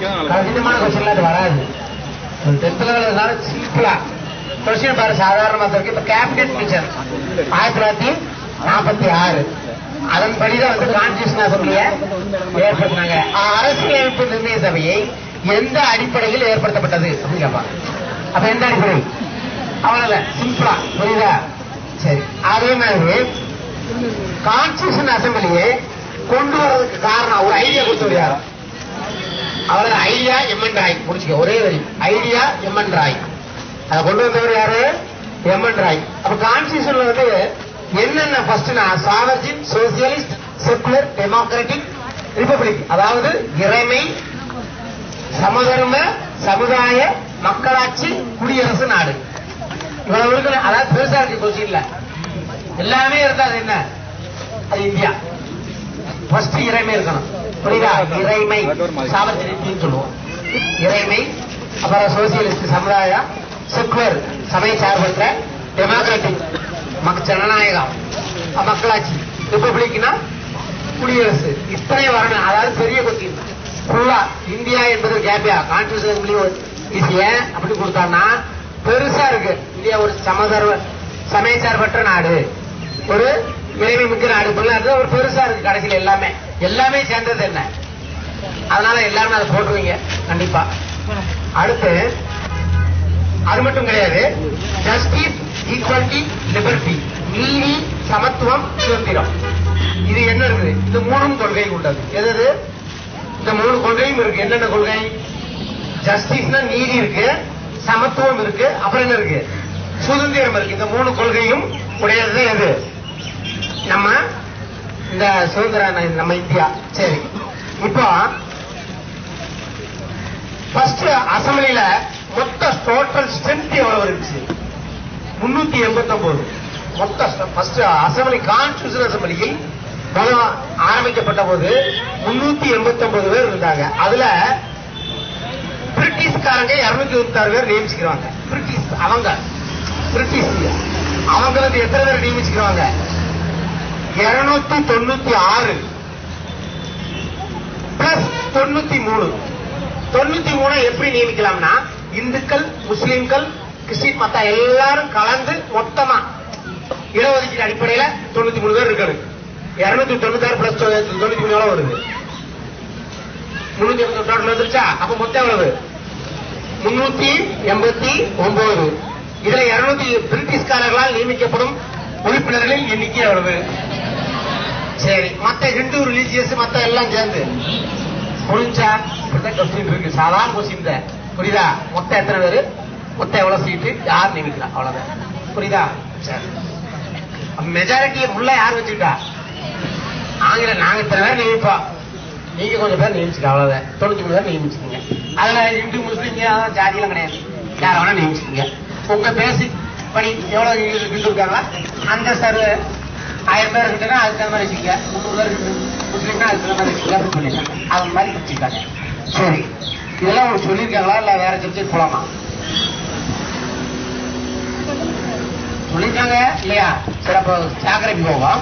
கடினமான கொஸ்டின்ல அது வராது டென்த் லெவல் சிம்பிளா கொஸ்டின் பாரு சாதாரணமா இருக்கு இப்ப கேபினெட் மிஷன் ஆயிரத்தி தொள்ளாயிரத்தி நாற்பத்தி ஆறு அதன்படிதான் வந்து கான்ஸ்டியூஷன் அசம்பிளிய ஏற்படுத்தினாங்க அரசியலமைப்பு நிர்ணய சபையை எந்த அடிப்படையில் ஏற்படுத்தப்பட்டது அப்படின்னு கேட்பாங்க அப்ப எந்த அடிப்படை அவ்வளவுதான் சிம்பிளா புரியுதா சரி அதே மாதிரி கான்ஸ்டியூஷன் அசம்பிளியை கொண்டு வர்றதுக்கு காரணம் ஒரு ஐடியா கொடுத்தவர் யாரும் அவரது ஐடியா எம்என் ராய் முடிச்சுக்க ஒரே வரி ஐடியா எம்என் ராய் அதை கொண்டு வந்தவர் யாரு எம்என் ராய் அப்ப கான்ஸ்டியூஷன்ல வந்து என்னென்ன ஃபர்ஸ்ட்னா sovereign socialist secular democratic republic அதாவது இறைமை சமதர்ம சமுதாய மக்களாட்சி குடியரசு நாடு இவ்வளவு இருக்கு அதாவது பெருசா இருக்கு கொஸ்டின்ல எல்லாமே இருந்தா அது என்ன அது இந்தியா ஃபர்ஸ்ட் இறைமை இருக்கணும் புரியுதா இறைமை சாவர்ஜினின்னு சொல்லுவோம் இறைமை அப்புறம் சோசியலிஸ்ட் சமுதாயம் செக்குலர் சமய சார்பற்ற டெமோக்ராட்டிக் மக் ஜனநாயகம் அஹ் மக்களாட்சி ரிப்பப்ளிக்னா குடியரசு இத்தனை வரணும் அதாவது பெரிய கொஸ்டின் ஃபுல்லா இந்தியா என்பது கேப்பியா கான்ஸ்டியூஷன் இது ஏன் அப்படி கொடுத்தான்னா பெருசா இருக்கு இந்தியா ஒரு சமதர்வ சமயச்சார்பற்ற நாடு ஒரு இறைமை மிக்க நாடு இப்படிலாம் இருக்கு ஒரு பெருசா இருக்கு கடைசியில் எல்லாமே எல்லாமே சேர்ந்தது என்ன அதனால எல்லாருமே அதை போட்டுருவீங்க கண்டிப்பா அடுத்து அது மட்டும் கிடையாது ஜஸ்டிஸ் ஈக்குவாலிட்டி லிபர்ட்டி நீதி சமத்துவம் சுதந்திரம் இது என்ன இருக்குது இந்த மூணும் கொள்கை கொண்டது எது எது? இந்த மூணு கொள்கையும் இருக்கு என்னென்ன கொள்கை ஜஸ்டிஸ்னா நீதி இருக்கு சமத்துவம் இருக்கு அப்புறம் என்ன இருக்கு சுதந்திரம் இருக்கு இந்த மூணு கொள்கையும் உடையது எது நம்ம இந்த சுதந்திர ந- நம்ம இந்தியா சரி இப்போ ஃபர்ஸ்ட் அசம்பிளில மொத்த டோட்டல் ஸ்ட்ரென்த் எவ்வளவு இருந்துச்சு முன்னூத்தி எண்பத்தி ஒன்பது மொத்த ஃபர்ஸ்ட் அசம்பிளி கான்ஸ்டியூஷன் அசம்பிளியில் முதல் ஆரம்பிக்கப்பட்ட போது முன்னூத்தி எண்பத்தி ஒன்பது பேர் இருந்தாங்க அதுல பிரிட்டிஷ்காரங்க இருநூத்தி இருபத்தி ஆறு பேர் நியமிச்சுக்கிறாங்க பிரிட்டிஷ் அவங்க பிரிட்டிஷ் அவங்க வந்து எத்தனை பேர் நியமிச்சுக்கிறாங்க இருநூத்தி தொண்ணூத்தி ஆறு பிளஸ் தொண்ணூத்தி மூணு தொண்ணூத்தி மூணு எப்படி நியமிக்கலாம்னா இந்துக்கள் முஸ்லிம்கள் கிறிஸ்டின் மத்த எல்லாரும் கலந்து மொத்தமா இடஒதுக்கீடு அடிப்படையில தொண்ணூத்தி மூணு பேர் இருக்கணும் இருநூத்தி தொண்ணூத்தி ஆறு பிளஸ் தொண்ணூத்தி மூணு எவ்வளவு வருது முன்னூத்தி எண்பத்தி டோட்டல் வந்துருச்சா அப்ப மொத்தம் எவ்வளவு முன்னூத்தி எண்பத்தி ஒன்பது இதுல இருநூத்தி பிரிட்டிஷ்காரர்களால் நியமிக்கப்படும் உறுப்பினர்களின் எண்ணிக்கை எவ்வளவு சரி மத்த ஹிந்து ரிலீஜியஸ் மத்த எல்லாம் சேர்ந்து புரிஞ்சா இப்படிதான் கொஸ்டின் இருக்கு சாதாரண கொஸ்டின் தான் புரியுதா மொத்தம் எத்தனை பேரு மொத்தம் எவ்வளவு சீட்டு யார் நியமிக்கலாம் அவ்வளவுதான் புரியுதா சரி மெஜாரிட்டியை உள்ள யார் வச்சுக்கிட்டா ஆங்கில நாங்க இத்தனை பேர் நியமிப்போம் நீங்க கொஞ்சம் பேர் நியமிச்சுக்க அவ்வளவுதான் தொண்ணூத்தி மூணு பேர் நியமிச்சுக்கீங்க அதுல இந்து முஸ்லீம் அதான் ஜாதியெல்லாம் கிடையாது யார வேணா நியமிச்சுக்கீங்க உங்க பேசிக் படி எவ்வளவு இந்து இந்து இருக்காங்களா அந்த சார் ஆயிரம் பேர் இருக்குன்னா அதுக்கு தகுந்த மாதிரி வச்சுக்க முந்நூறு பேர் இருக்கு முஸ்லீம்னா அதுக்கு தகுந்த மாதிரி வச்சுக்க அப்படின்னு சொல்லிட்டாங்க அது மாதிரி வச்சுக்காங்க சரி இதெல்லாம் உங்களுக்கு சொல்லியிருக்காங்களா இல்ல வேற சப்ஜெக்ட் போலாமா சொல்லியிருக்காங்க இல்லையா சரி அப்போ சாக்கரைக்கு போவோம்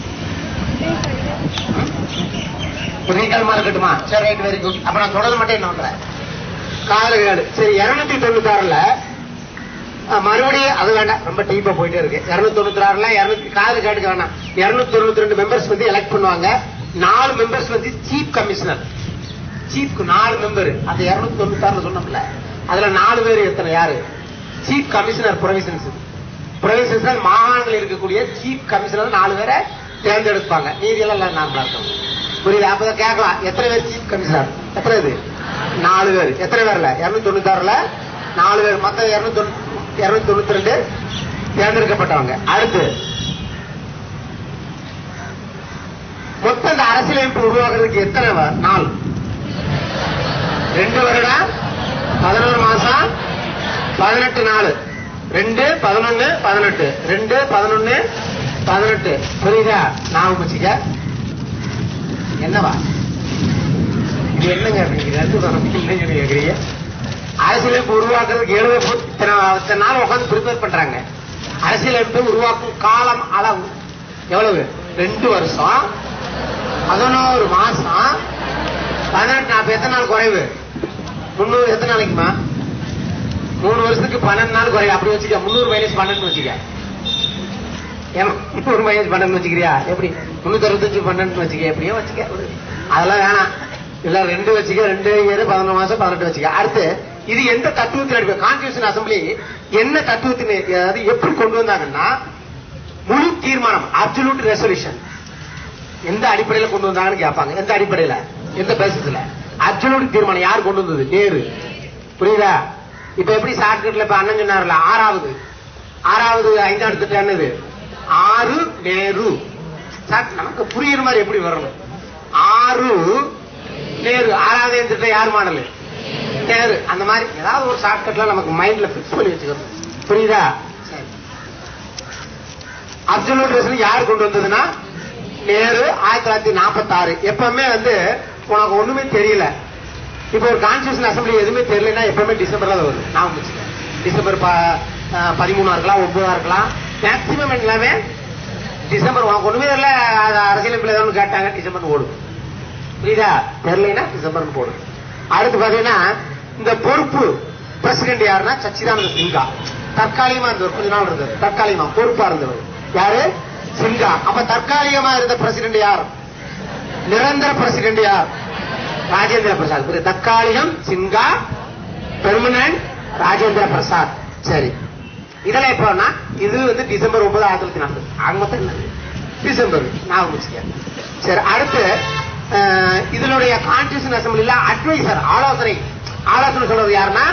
புதியகாலமா இருக்கட்டுமா சரி ரைட் வெரி குட் அப்ப நான் தொடர மட்டும் என்ன பண்றேன் காதல கேடு சரி இருநூத்தி தொண்ணூத்தி ஆறுல மறுபடியும் அது வேண்டாம் ரொம்ப டீப்பா போயிட்டே இருக்கு இருநூத்தி தொண்ணூத்தி ஆறுல இருநூத்தி காதல் கேட்டுக்க வேணாம் இருநூத்தி தொண்ணூத்தி ரெண்டு மெம்பர்ஸ் வந்து எலெக்ட் பண்ணுவாங்க நாலு மெம்பர்ஸ் வந்து சீஃப் கமிஷனர் சீஃப் நாலு மெம்பர் அந்த இருநூத்தி தொண்ணூத்தி ஆறுல சொன்னோம்ல அதுல நாலு பேர் எத்தனை யாரு சீஃப் கமிஷனர் ப்ரொவிஷன்ஸ் ப்ரொவிஷன்ஸ் மாகாணங்கள் இருக்கக்கூடிய சீஃப் கமிஷனர் நாலு பேரை தேர்ந்தெடுப்பாங்க மீதி எல்லாம் நார்மலா இருக்கும் புரியுது அப்பதான் கேட்கலாம் எத்தனை பேர் சீஃப் கமிஷனர் எத்தனை இது நாலு பேர் எத்தனை பேர்ல இருநூத்தி தொண்ணூத்தி ஆறுல நாலு பேர் மொத்தம் இருநூத்தி இருநூத்தி தொண்ணூத்தி ரெண்டு தேர்ந்தெடுக்கப்பட்டவங்க அடுத்து மொத்தம் இந்த அரசியலமைப்பு உருவாக்குறதுக்கு எத்தனை வ- நாள் ரெண்டு வருடம் பதினோரு மாசம் பதினெட்டு நாள் ரெண்டு பதினொன்னு பதினெட்டு ரெண்டு பதினொன்னு பதினெட்டு புரியுதா ஞாபகம் வச்சுக்க என்னவா இது என்னங்க அப்படிங்கிறீங்க ரெண்டு பதினொன்று இல்லைங்க கேக்குறீங்க அரசியலமைப்பு உருவாக்குறதுக்கு எழுத இத்தனை இத்தனை நாள் உட்காந்து ப்ரிப்பேர் பண்றாங்க அரசியலமைப்பு உருவாக்கும் காலம் அளவு எவ்வளவு ரெண்டு வருஷம் பதினோரு மாசம் பதினெட்டு நாற்பது எத்தனை நாள் குறைவு முந்நூறு எத்தனை நாளைக்குமா மூணு வருஷத்துக்கு பன்னெண்டு நாள் குறையும் அப்படி வச்சுக்க முந்நூறு மைனஸ் பன்னெண்டு வச்சுக்க ஏன் முந்நூறு மைனஸ் பன்னெண்டு வச்சுக்கிறியா எப்படி முன்னூத்தி அறுபத்தஞ்சு பன்னெண்டு வச்சுக்க எப்படியோ வச்சுக்க விடு. அதெல்லாம் வேணாம் இல்ல ரெண்டு வச்சுக்க ரெண்டு ஏழு பதினொன்று மாசம் பதினெட்டு வச்சுக்க அடுத்து இது எந்த தத்துவத்தின் அடிப்படை கான்ஸ்டியூஷன் அசம்பிளி என்ன தத்துவத்தின் அதாவது எப்படி கொண்டு வந்தாங்கன்னா முழு தீர்மானம் அப்சல்யூட் ரெசல்யூஷன் எந்த அடிப்படையில கொண்டு வந்தாங்கன்னு கேட்பாங்க எந்த அடிப்படையில எந்த பேசிஸ்ல அப்சல்யூட் தீர்மானம் யார் கொண்டு வந்தது நேரு புரியுதா இப்ப எப்படி ஷார்ட்கட்ல இப்ப அண்ணன் சொன்னார்ல ஆறாவது ஆறாவது ஐந்தாவது திட்டம் என்னது ஆறு நேரு சார், நமக்கு புரியுற மாதிரி எப்படி வரணும் ஆறு நேரு ஆறாவது திட்டம் யார் மாடல் நேரு அந்த மாதிரி ஏதாவது ஒரு ஷார்ட்கட்ல நமக்கு மைண்ட்ல பிக்ஸ் பண்ணி வச்சுக்கணும் புரியுதா சரி அப்சல்யூட் ரெசல்யூஷன் யார் கொண்டு வந்ததுன்னா நேரு ஆயிரத்தி தொள்ளாயிரத்தி நாற்பத்தி ஆறு எப்பவுமே வந்து உனக்கு ஒண்ணுமே தெரியல இப்போ ஒரு கான்ஸ்டியூஷன் அசம்பிளி எதுவுமே தெரியலன்னா எப்பவுமே டிசம்பர்ல தான் வரும் நான் வச்சுக்கேன் டிசம்பர் ப- அஹ் பதிமூணா இருக்கலாம் ஒன்பதா இருக்கலாம் மேக்சிமம் எல்லாமே டிசம்பர் உனக்கு ஒண்ணுமே தெரியல அது அரசியலமைப்புல ஏதாவது கேட்டாங்க டிசம்பர் ஓடும் புரியுதா தெரியலைன்னா டிசம்பர் போடும் அடுத்து பாத்தீங்கன்னா இந்த பொறுப்பு பிரசிடென்ட் யாருன்னா சச்சிதானந்த சிங்கா தற்காலிகமா இருந்தவர் கொஞ்ச நாள் இருந்தார் தற்காலிகமா பொறுப்பா இருந்தவர் யாரு சிங்கா அப்ப தற்காலிகமா இருந்த பிரசிடென்ட் யார் நிரந்தர பிரசிடென்ட் யார் ராஜேந்திர பிரசாத் புரியுது? தற்காலிகம் சிங்கா பெர்மனன்ட் ராஜேந்திர பிரசாத் சரி இதெல்லாம் எப்போன்னா இது வந்து டிசம்பர் ஒன்பது ஆயிரத்தி தொள்ளாயிரத்தி நாற்பது ஆக மொத்தம் என்ன? டிசம்பர் நான் முடிச்சுக்க சரி அடுத்து அஹ், இதனுடைய கான்ஸ்டியூஷன் அசம்பிளில அட்வைசர் ஆலோசனை ஆலோசனை சொல்றது யாருன்னா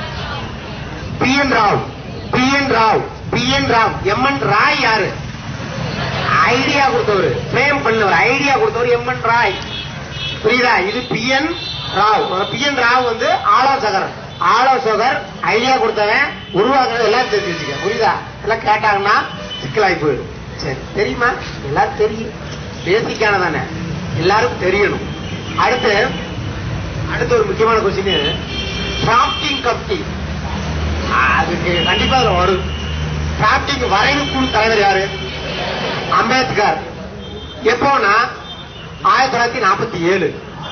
B N Rau B N Rau B N Rau M N Roy யாரு ஐடியா கொடுத்தவர் பிரேம் பண்ணவர் ஐடியா கொடுத்தவர் எம் என் ராய் புரியுதா இது B N Rau B N Rau வந்து ஆலோசகர் ஆலோசகர் ஐடியா கொடுத்தவன் உருவாக்குறது எல்லாம் தெரிஞ்சு வச்சுக்க புரியுதா எல்லாம் கேட்டாங்கன்னா சிக்கலாகி போயிடும் சரி தெரியுமா எல்லாரும் தெரியும் பேசிக்கான தானே எல்லாரும் தெரியணும் அடுத்து அடுத்து ஒரு முக்கியமான கொஸ்டின் டிராப்டிங் கமிட்டி அதுக்கு கண்டிப்பா அதுல வரும் டிராப்டிங் வரைவு குழு தலைவர் யாரு அம்பேத்கர் எப்போனா ஆயிரத்தி தொள்ளாயிரத்தி நாற்பத்தி ஏழு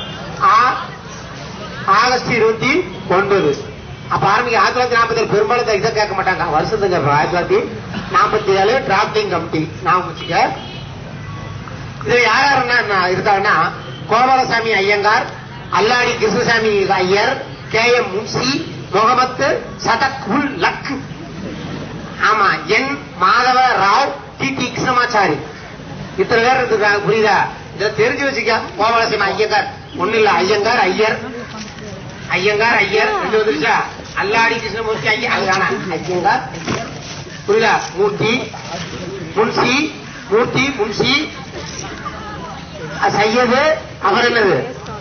ஆகஸ்ட் இருபத்தி ஒன்பது அப்ப ஆரம்பிக்க ஆயிரத்தி தொள்ளாயிரத்தி நாற்பத்தி ஏழு பெரும்பாலும் இதை கேட்க மாட்டாங்க வருஷத்துக்கு அப்புறம் ஆயிரத்தி தொள்ளாயிரத்தி நாற்பத்தி ஏழு டிராப்டிங் கமிட்டி நான் வச்சுக்க இதுல யார் யாருன்னா இருக்காங்கன்னா Gopalaswami Ayyangar Alladi Krishnaswami Iyer K M Munshi Muhammad Saadulla ஆமா N Madhava Rau T T Krishnamachari இத்தனை பேர் இருக்காங்க புரியுதா இதை தெரிஞ்சு வச்சுக்க கோபாலசாமி ஐயங்கார் ஒண்ணு இல்ல ஐயங்கார் ஐயர் ஐயங்கார் ஐயர் ரெண்டு வந்துருச்சா அல்லாடி கிருஷ்ணமூர்த்தி ஐயர் அது வேணாம் ஐயங்கார் புரியுதா மூர்த்தி முன்சி மூர்த்தி முன்சி சையது அவர் என்னது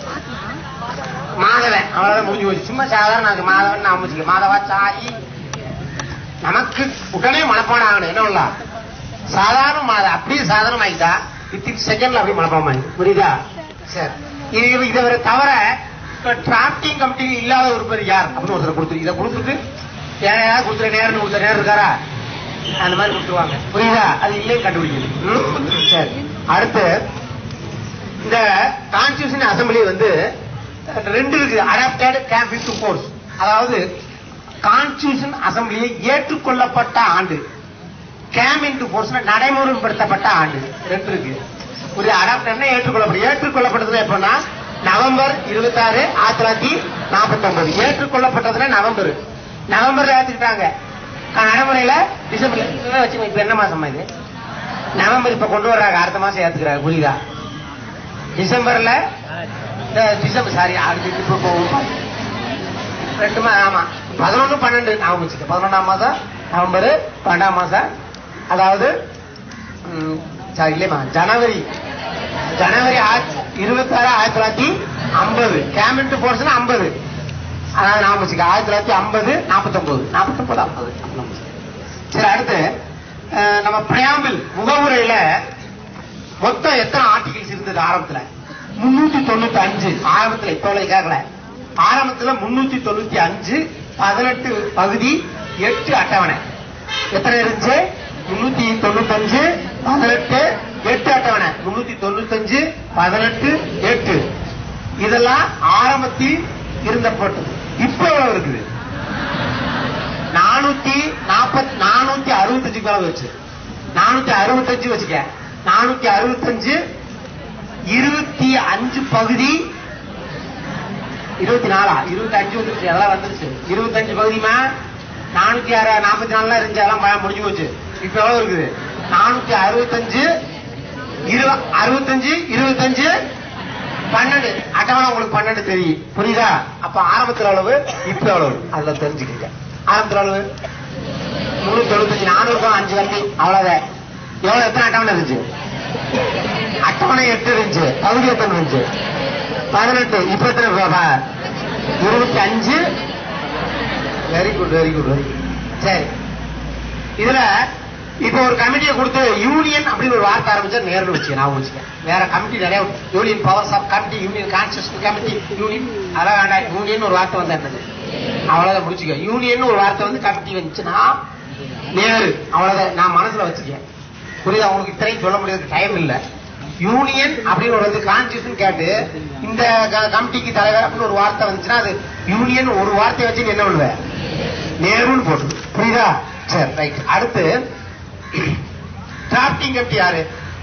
மாதவன் அவ்வளவுதான் முடிஞ்சு போச்சு சும்மா சாதாரண அது மாதவன் நான் முடிச்சுக்க மாதவா சாயி நமக்கு உடனே மனப்பாடம் ஆகணும் என்ன உள்ள சாதாரண மாத அப்படியே சாதாரணம் ஆகிட்டா வித்தின் செகண்ட்ல அப்படியே மனப்பாடம் ஆகி புரியுதா சரி இது இதை தவிர டிராப்டிங் கமிட்டி இல்லாத ஒருவர் யார் அப்படின்னு ஒருத்தர் கொடுத்து இதை கொடுத்துட்டு யாரையாவது கொடுத்துற நேரம் கொடுத்த நேரம் இருக்காரா அந்த மாதிரி கொடுத்துருவாங்க புரியுதா அது இல்லைன்னு கண்டுபிடிக்கணும் ம்? சரி அடுத்து இந்த கான்ஸ்டியூஷன் அசம்பிளி வந்து ரெண்டு இருக்கு அடாப்டட் கேம் வித் ஃபோர்ஸ் அதாவது கான்ஸ்டியூஷன் அசம்பிளியை ஏற்றுக்கொள்ளப்பட்ட ஆண்டு கேம் இன்டு ஃபோர்ஸ் நடைமுறைப்படுத்தப்பட்ட ஆண்டு ரெண்டு இருக்கு ஒரு அடாப்டர்னா ஏற்றுக்கொள்ளப்படும் ஏற்றுக்கொள்ளப்பட்டதுல எப்பன்னா நவம்பர் இருபத்தாறு ஆயிரத்தி தொள்ளாயிரத்தி நாற்பத்தி ஒன்பது ஏற்றுக்கொள்ளப்பட்டதுல நவம்பர் நவம்பர்ல ஏத்துக்கிட்டாங்க நடைமுறையில டிசம்பர்ல வச்சு இப்ப என்ன மாசமா இது நவம்பர் இப்ப கொண்டு வர்றாங்க அடுத்த மாசம் ஏத்துக்கிறாங்க புரியுதா டிசம்பர்ல அஹ், டிசம்பர் சாரி அடுத்து இப்ப போகும் ரெண்டு மா ஆமா பதினொன்னு பன்னெண்டு ஞாபகம் வச்சுக்க பதினொன்றாம் மாசம் நவம்பர் பன்னெண்டாம் மாசம் அதாவது ம், சாரி இல்லையம்மா ஜனவரி ஜனவரி இருபத்தாறு ஆயிரத்தி தொள்ளாயிரத்தி ஐம்பது கேமிட்டு போர்ஸ்னா ஐம்பது அதாவது ஞாபகம் வச்சுக்க ஆயிரத்தி தொள்ளாயிரத்தி ஐம்பது நாற்பத்தொன்பது நாற்பத்தொன்பது ஐம்பது சரி அடுத்து அஹ், நம்ம பிரியாம்பிள் முகவுரையில மொத்தம் எத்தனை ஆர்டிகிள்ஸ் இருந்தது ஆரம்பத்துல முன்னூத்தி தொண்ணூத்தி அஞ்சு ஆரம்பத்துல இப்ப உள்ள கேட்கல ஆரம்பத்துல முன்னூத்தி தொண்ணூத்தி அஞ்சு பதினெட்டு பகுதி எட்டு அட்டவணை எத்தனை இருந்துச்சு முன்னூத்தி தொண்ணூத்தஞ்சு பதினெட்டு எட்டு அட்டவணை முன்னூத்தி தொண்ணூத்தஞ்சு பதினெட்டு எட்டு இதெல்லாம் ஆரம்பத்தில் இருந்த போட்டது இப்ப எவ்வளவு இருக்குது நானூத்தி நாற்பத்தி நானூத்தி அறுபத்தஞ்சுக்கு மேல வச்சு நானூத்தி அறுபத்தஞ்சு வச்சுக்க நானூத்தி அறுபத்தஞ்சு இருபத்தி அஞ்சு பகுதி இருபத்தி நாலா இருபத்தி அஞ்சு வந்துருச்சு அதெல்லாம் வந்துருச்சு இருபத்தஞ்சு பகுதிமா நானூத்தி ஆறு நாற்பத்தி நாலுல இருந்துச்சு அதெல்லாம் ப- முடிஞ்சு போச்சு இப்ப எவ்வளவு இருக்குது நானூத்தி அறுபத்தஞ்சு இரு அறுபத்தஞ்சு இருபத்தஞ்சு பன்னெண்டு அட்டவணை உங்களுக்கு பன்னெண்டு தெரியும் புரியுதா அப்ப ஆரம்பத்துல அளவு இப்ப அளவு அதுல தெரிஞ்சுக்கங்க ஆரம்பத்துல அளவு முன்னூத்தி தொண்ணூத்தஞ்சு நானூறுக்கும் அஞ்சு வண்டி அவ்வளவுதான் எவ்வளவு எத்தனை அட்டவணை இருந்துச்சு அட்டவணை எட்டு இருந்துச்சு பகுதி எத்தனை இருந்துச்சு பதினெட்டு இப்ப எத்தனை ரூபா? இருபத்தி அஞ்சு very good very good very good சரி இதுல இப்ப ஒரு கமிட்டியை கொடுத்து யூனியன் அப்படின்னு ஒரு வார்த்தை ஆரம்பிச்சா நேரில் வச்சு நான் வச்சுக்க வேற கமிட்டி நிறைய union power sub committee union constitution committee union அதெல்லாம் வேண்டாம் யூனியன் ஒரு வார்த்தை வந்தா என்னது அவ்வளவுதான் முடிச்சுக்க யூனியன் ஒரு வார்த்தை வந்து கமிட்டி வந்துச்சுன்னா நேரு அவ்வளவுதான் நான் மனசுல வச்சுக்கேன் புரியுதா உங்களுக்கு இத்தனையும் சொல்ல முடியாது டைம் இல்ல யூனியன் அப்படின்னு ஒரு வந்து கான்ஸ்டியூஷன் கேட்டு இந்த க- கமிட்டிக்கு தலைவர் அப்படின்னு ஒரு வார்த்தை வந்துச்சுன்னா அது யூனியன் ஒரு வார்த்தையை வச்சு நீ என்ன பண்ணுவ நேருன்னு போட்டு புரியுதா சரி ரைட் அடுத்து டிராப்டிங் கமிட்டி யாரு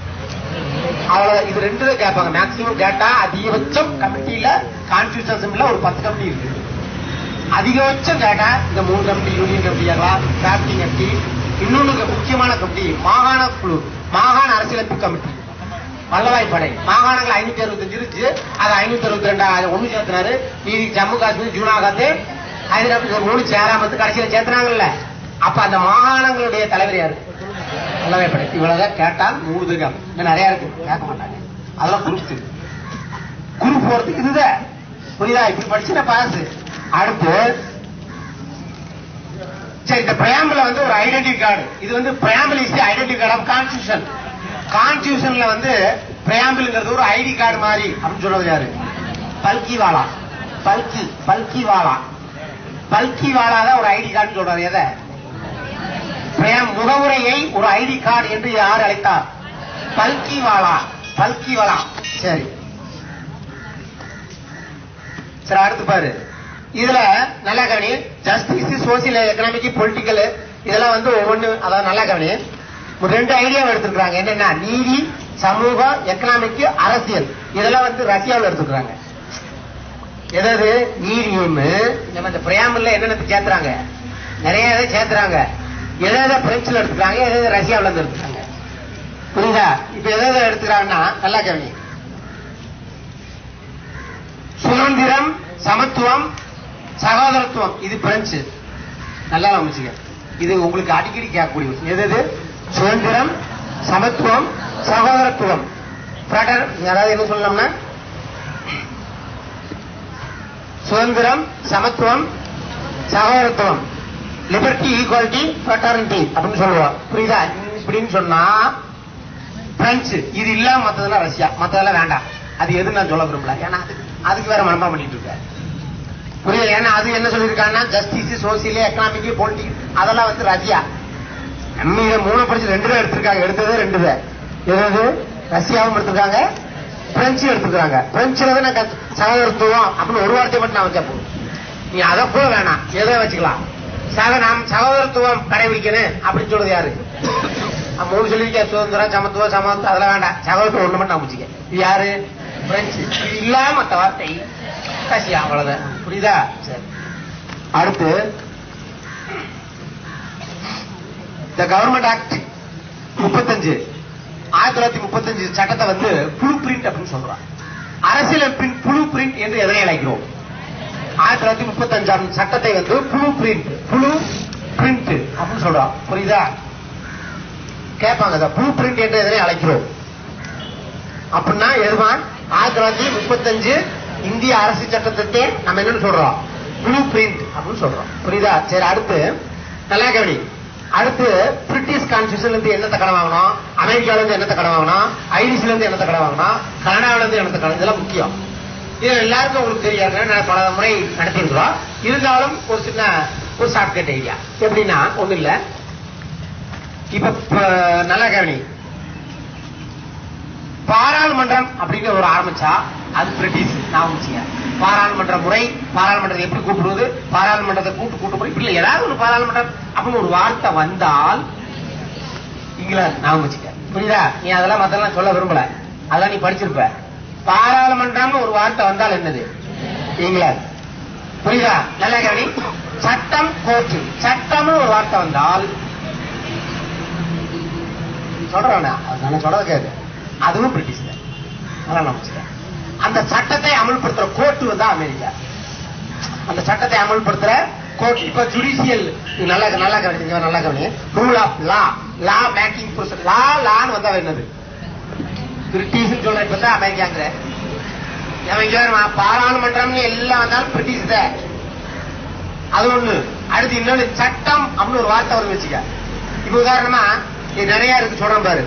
அவ்வளவு இது ரெண்டு தான் கேட்பாங்க மேக்சிமம் கேட்டா அதிகபட்சம் கமிட்டியில கான்ஸ்டியூஷன் அசம்பிளில ஒரு பத்து கமிட்டி இருக்கு அதிகபட்சம் கேட்டா இந்த மூணு கமிட்டி யூனியன் கமிட்டி ஆகலாம் டிராப்டிங் கமிட்டி இன்னொன்னு முக்கியமான கமிட்டி மாகாண குழு மாகாண அரசியலமைப்பு கமிட்டி வல்லவாய் படை மாகாணங்கள் ஐநூத்தி அறுபத்தஞ்சு இருந்துச்சு அது ஐநூத்தி அறுபத்தி ரெண்டா ஒண்ணு சேர்த்தினாரு மீதி ஜம்மு காஷ்மீர் ஜூனாகாத் ஹைதராபாத் இது மூணு சேராமத்து கடைசியில சேர்த்தினாங்கல்ல அப்ப அந்த மாகாணங்களுடைய தலைவர் யாரு வல்லவாய் படை இவ்வளவுதான் கேட்டால் மூணு தெரியும் இன்னும் நிறைய இருக்கு கேட்க மாட்டாங்க அதெல்லாம் குறிச்சு குரு போறதுக்கு இதுதான் புரியுதா இப்படி படிச்சுன பாஸ் அடுத்து சரி இந்த பிரயாம்பிள் வந்து ஒரு ஐடென்டி கார்டு இது வந்து preamble is identity card of constitution கான்ஸ்டியூஷன்ல வந்து பிரயாம்பிள்ங்கிறது ஒரு ஐடி கார்டு மாதிரி அப்படின்னு சொல்றது யாரு பல்கிவாலா பல்கி பல்கிவாலா பல்கிவாலா தான் ஒரு ஐடி கார்டு சொல்றாரு எதை பிரயாம் முகவுரையை ஒரு ஐடி கார்டு என்று யார் அழைத்தார் பல்கிவாலா பல்கிவாலா சரி சரி அடுத்து பாரு இதுல நல்லா கவனி ஜஸ்டிஸ் சோசியல் எக்கனாமிக் பொலிட்டிக்கல் இதெல்லாம் வந்து ஒவ்வொன்னு அதாவது நல்லா கவனி ஒரு ரெண்டு ஐடியாவை எடுத்துக்கிறாங்க என்னன்னா நீதி சமூகம் எக்கனாமிக் அரசியல் இதெல்லாம் வந்து ரஷ்யாவில் எடுத்துக்கிறாங்க எதாவது நீதி ஒண்ணு நம்ம இந்த பிரியாமல்ல என்னென்ன சேர்த்துறாங்க நிறைய இதை சேர்த்துறாங்க எதாவது பிரெஞ்சுல எடுத்துக்கிறாங்க எதாவது ரஷ்யாவில் இருந்து எடுத்துக்கிறாங்க புரியுதா இப்ப எதாவது எடுத்துக்கிறாங்கன்னா நல்லா கவனி சுதந்திரம் சமத்துவம் சகோதரத்துவம் இது பிரெஞ்சு நல்லா அமைச்சுங்க இது உங்களுக்கு அடிக்கடி கேட்கக்கூடிய விஷயம். எது எது சுதந்திரம் சமத்துவம் சகோதரத்துவம் Frater- அதாவது என்ன சொல்லலாம்னா சுதந்திரம் சமத்துவம் சகோதரத்துவம் லிபர்ட்டி ஈக்குவாலிட்டி ஃப்ரெட்டர்னிட்டி அப்படின்னு சொல்லுவோம் புரியுதா இப்படின்னு சொன்னா பிரெஞ்சு இது இல்லாம மத்ததெல்லாம் ரஷ்யா மத்ததெல்லாம் வேண்டாம் அது எது நான் சொல்ல விரும்பல ஏன்னா அதுக்கு அதுக்கு வேற மனப்பா பண்ணிட்டு இருக்க புரியல ஏன்னா அது என்ன சொல்லியிருக்காங்கன்னா ஜஸ்டிஸ் சோசியல் எக்கனாமிக் பொலிட்டிக் அதெல்லாம் வந்து ரஷ்யா நம்ம இதை மூணு படிச்சு ரெண்டு தான் எடுத்திருக்காங்க எடுத்ததே ரெண்டு தான் எதாவது ரஷ்யாவும் எடுத்திருக்காங்க பிரெஞ்சு எடுத்திருக்காங்க பிரெஞ்சுல தான் நான் கத்து- சகோதரத்துவம் அப்படின்னு ஒரு வார்த்தை மட்டும் நான் வச்சா போதும் நீ அதை கூட வேணாம் எதை வச்சுக்கலாம் சக நாம் சகோதரத்துவம் கடைபிடிக்கணும் அப்படின்னு சொல்றது யாரு நான் மூணு சொல்லியிருக்கேன் சுதந்திரம் சமத்துவம் சமத்துவம் அதெல்லாம் வேண்டாம் சகோதரத்துவம் ஒண்ணு மட்டும் நான் வச்சுக்க இது யாரு பிரெஞ்சு இது இல்லாம மத்த வார்த்தை ரஷ்யா அவ்வளவுதான் புரியுதா சரி அடுத்து இந்த கவர்மெண்ட் ஆக்ட் முப்பத்தஞ்சு ஆயிரத்தி தொள்ளாயிரத்தி முப்பத்தஞ்சு சட்டத்தை வந்து ப்ளூ பிரிண்ட் அப்படின்னு சொல்றான் அரசியலமைப்பின் ப்ளூ பிரிண்ட் என்று எதனை அழைக்கிறோம் ஆயிரத்தி தொள்ளாயிரத்தி முப்பத்தஞ்சாம் சட்டத்தை வந்து ப்ளூ பிரிண்ட் ப்ளூ பிரிண்ட் அப்படின்னு சொல்றான் புரியுதா கேட்பாங்க ப்ளூ பிரிண்ட் என்று எதனை அழைக்கிறோம் அப்படின்னா எதுவான் ஆயிரத்தி தொள்ளாயிரத்தி முப்பத்தஞ்சு இந்திய அரசு சட்டத்தை நம்ம என்னன்னு சொல்றோம் ப்ளூ பிரிண்ட் அப்படின்னு சொல்றோம் புரியுதா சரி அடுத்து நல்லா கவனி அடுத்து பிரிட்டிஷ் கான்ஸ்டியூஷன்ல இருந்து என்னத்தை கடன் வாங்கணும் அமெரிக்கால இருந்து என்னத்தை கடன் வாங்கணும் ஐரிஷ்ல இருந்து என்னத்தை கடன் வாங்கணும் கனடாவில இருந்து என்னத்தை கடன் இதெல்லாம் முக்கியம் இது எல்லாருக்கும் உங்களுக்கு தெரியாது நான் பல முறை நடத்திருக்கிறோம் இருந்தாலும் ஒரு சின்ன ஒரு ஷார்ட்கட் ஐடியா எப்படின்னா ஒண்ணு இல்ல இப்ப இப்ப நல்லா கவனி பாராளுமன்றம் அப்படின்னு ஒரு ஆரம்பிச்சா அது பிரிட்டிஷ் நான் வச்சுங்க பாராளுமன்ற முறை பாராளுமன்றத்தை எப்படி கூப்பிடுவது பாராளுமன்றத்தை கூட்டு கூட்டு போய் இப்படி இல்ல, ஏதாவது ஒரு பாராளுமன்றம் அப்படின்னு ஒரு வார்த்தை வந்தால் இங்கிலாந்து நான் வச்சுக்க புரியுதா நீ அதெல்லாம் மத்தெல்லாம் சொல்ல விரும்பல அதான் நீ படிச்சிருப்ப பாராளுமன்றம்னு ஒரு வார்த்தை வந்தால் என்னது இங்கிலாந்து புரியுதா நல்லா கவனி சட்டம் கோர்ட்டு சட்டம்னு ஒரு வார்த்தை வந்தால் சொல்றேன் நான் சொல்றது கேது அதுவும் பிரிட்டிஷ் தான் அதான் நான் வச்சுக்கிறேன். அந்த சட்டத்தை அமல்படுத்துற கோர்ட் வந்து அமெரிக்கா அந்த சட்டத்தை அமல்படுத்துற கோர்ட் இப்ப ஜுடிஷியல் நல்லா நல்லா கவனிங்க நல்லா கவனி rule of law law making process law லான்னு வந்தா என்னது பிரிட்டிஷ் சொல்ற இப்ப தான் அமெரிக்காங்கிற அவன் இங்க வருமா, பாராளுமன்றம்னு எல்லாம் வந்தாலும் பிரிட்டிஷ் தான் அது ஒண்ணு அடுத்து இன்னொன்னு சட்டம் அப்படின்னு ஒரு வார்த்தை வருது வச்சுக்க இப்ப உதாரணமா இது நிறைய இருக்கு சொல்றேன் பாரு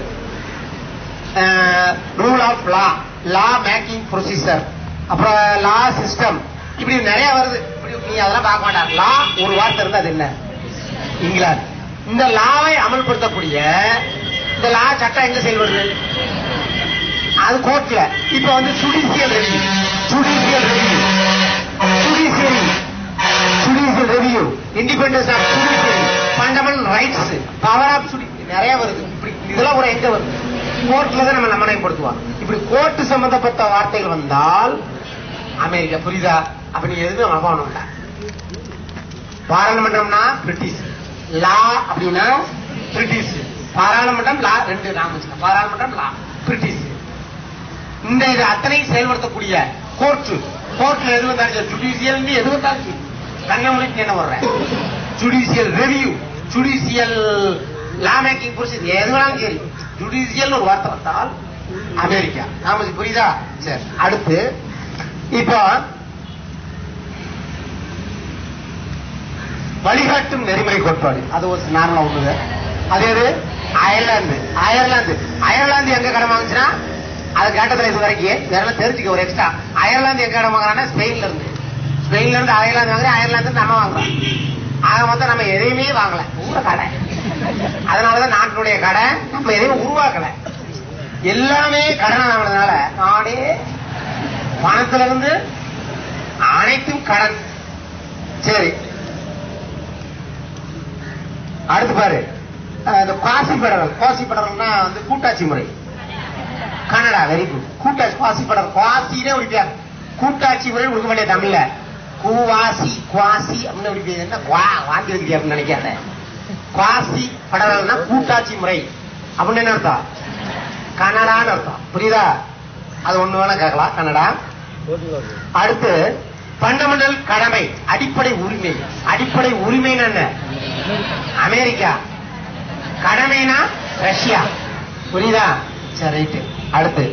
rule of law law making procedure அப்புறம் லா சிஸ்டம் இப்படி நிறைய வருது இப்படி நீ அதெல்லாம் பார்க்க மாட்டாங்க லா ஒரு வார்த்தை இருந்தா அது என்ன இங்கிலாந்து இந்த லாவை அமல்படுத்தக்கூடிய இந்த லா சட்டம் எங்க செயல்படுது அது கோர்ட்ல இப்ப வந்து judicial review judicial review judiciary judicial review independence of judiciary fundamental rights power of ஜுடி நிறைய வருது இப்படி இதெல்லாம் ஒரு எங்க வருது கோர்ட்ல தான் நம்ம நம்மனைப்படுத்துவோம் இப்படி கோர்ட் சம்பந்தப்பட்ட வார்த்தைகள் வந்தால் அமெரிக்கா புரியுதா அப்ப நீ எதுவுமே மனப்பாடம் இல்ல பாராளுமன்றம்னா பிரிட்டிஷ் லா அப்படின்னா பிரிட்டிஷ் பாராளுமன்றம் லா ரெண்டு நாம வச்சுக்கோங்க பாராளுமன்றம் லா பிரிட்டிஷ் இந்த இது அத்தனையும் செயல்படுத்தக்கூடிய கோர்ட் கோர்ட்ல எது வந்தாலும் ஜுடிஷியல் எது வந்தாலும் சரி. கண்ணை முடிச்சு என்ன வர்றேன் judicial review judicial law making procedure எது வேணாலும் சரி ஜுடிஷியல் ஒரு வார்த்தை வந்தால் அமெரிக்கா நாம புரியுதா சரி அடுத்து இப்போ வழிகாட்டும் நெறிமுறை கோட்பாடு அது ஒரு நார்மலா ஒண்ணுது அது எது அயர்லாந்து அயர்லாந்து அயர்லாந்து எங்க கடன் வாங்குச்சுன்னா அது கேட்டதுல இது வரைக்கும் இதெல்லாம் தெரிஞ்சுக்க ஒரு எக்ஸ்ட்ரா அயர்லாந்து எங்க கடன் வாங்குறான்னா ஸ்பெயின்ல இருந்து ஸ்பெயின்ல இருந்து அயர்லாந்து வாங்குறேன் அயர்லாந்து இருந்து நம்ம வாங்குறோம் ஆக மொத்தம் நம்ம எதையுமே வாங்கல ஊர கடை அதனாலதான் நாட்டினுடைய கடை நம்ம எதையும் உருவாக்கல எல்லாமே கடனை வாங்கினதுனால நாடே பணத்துல இருந்து அனைத்தும் கடன் சரி அடுத்து பாரு அஹ் இந்த குவாசி பெடரல் குவாசி பெடரல்னா வந்து கூட்டாட்சி முறை கனடா வெரி குட் கூட்டாட்சி குவாசி பெடரல் குவாசினே ஒரு வித்தியாசம் கூட்டாட்சி முறை கொடுக்க வேண்டிய தமிழ்ல கூவாசி குவாசி அப்படின்னு ஒரு வித்தியாசம். என்ன குவா வாந்தி வைக்க அப்படின்னு நினைக்காத குவாசி பெடரல்னா கூட்டாட்சி முறை அப்படின்னு என்ன அர்த்தம் கனடான்னு அர்த்தம் புரியுதா அது ஒண்ணு வேணா கேட்கலாம் கனடா அடுத்து ஃபண்டமெண்டல் கடமை அடிப்படை உரிமை அடிப்படை உரிமைன்னு என்ன அமெரிக்கா கடமைனா ரஷ்யா புரியுதா சரி ரைட்டு அடுத்து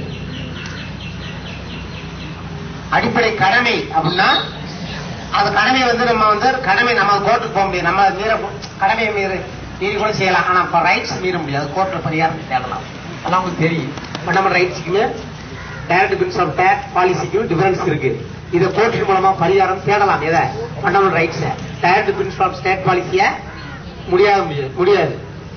அடிப்படை கடமை அப்படின்னா அந்த கடமை வந்து நம்ம வந்து கடமை நம்ம கோர்ட்டுக்கு போக முடியும் நம்ம மீற கடமையை மீறி மீறி கூட செய்யலாம் ஆனா இப்ப ரைட்ஸ் மீற முடியாது கோர்ட்ல பரிகாரம் தேடலாம் அதெல்லாம் உங்களுக்கு தெரியும் ஃபண்டமெண்டல் ரைட்ஸுக்குமே டைரக்ட் பிரின்சிபல் டேக்ஸ் பாலிசிக்கும் டிஃபரன்ஸ் இருக்கு இதை கோர்ட்டின் மூலமா பரிகாரம் தேடலாம் எதை fundamental rights direct principle of state பாலிசிய முடியாது முடியாது முடியாது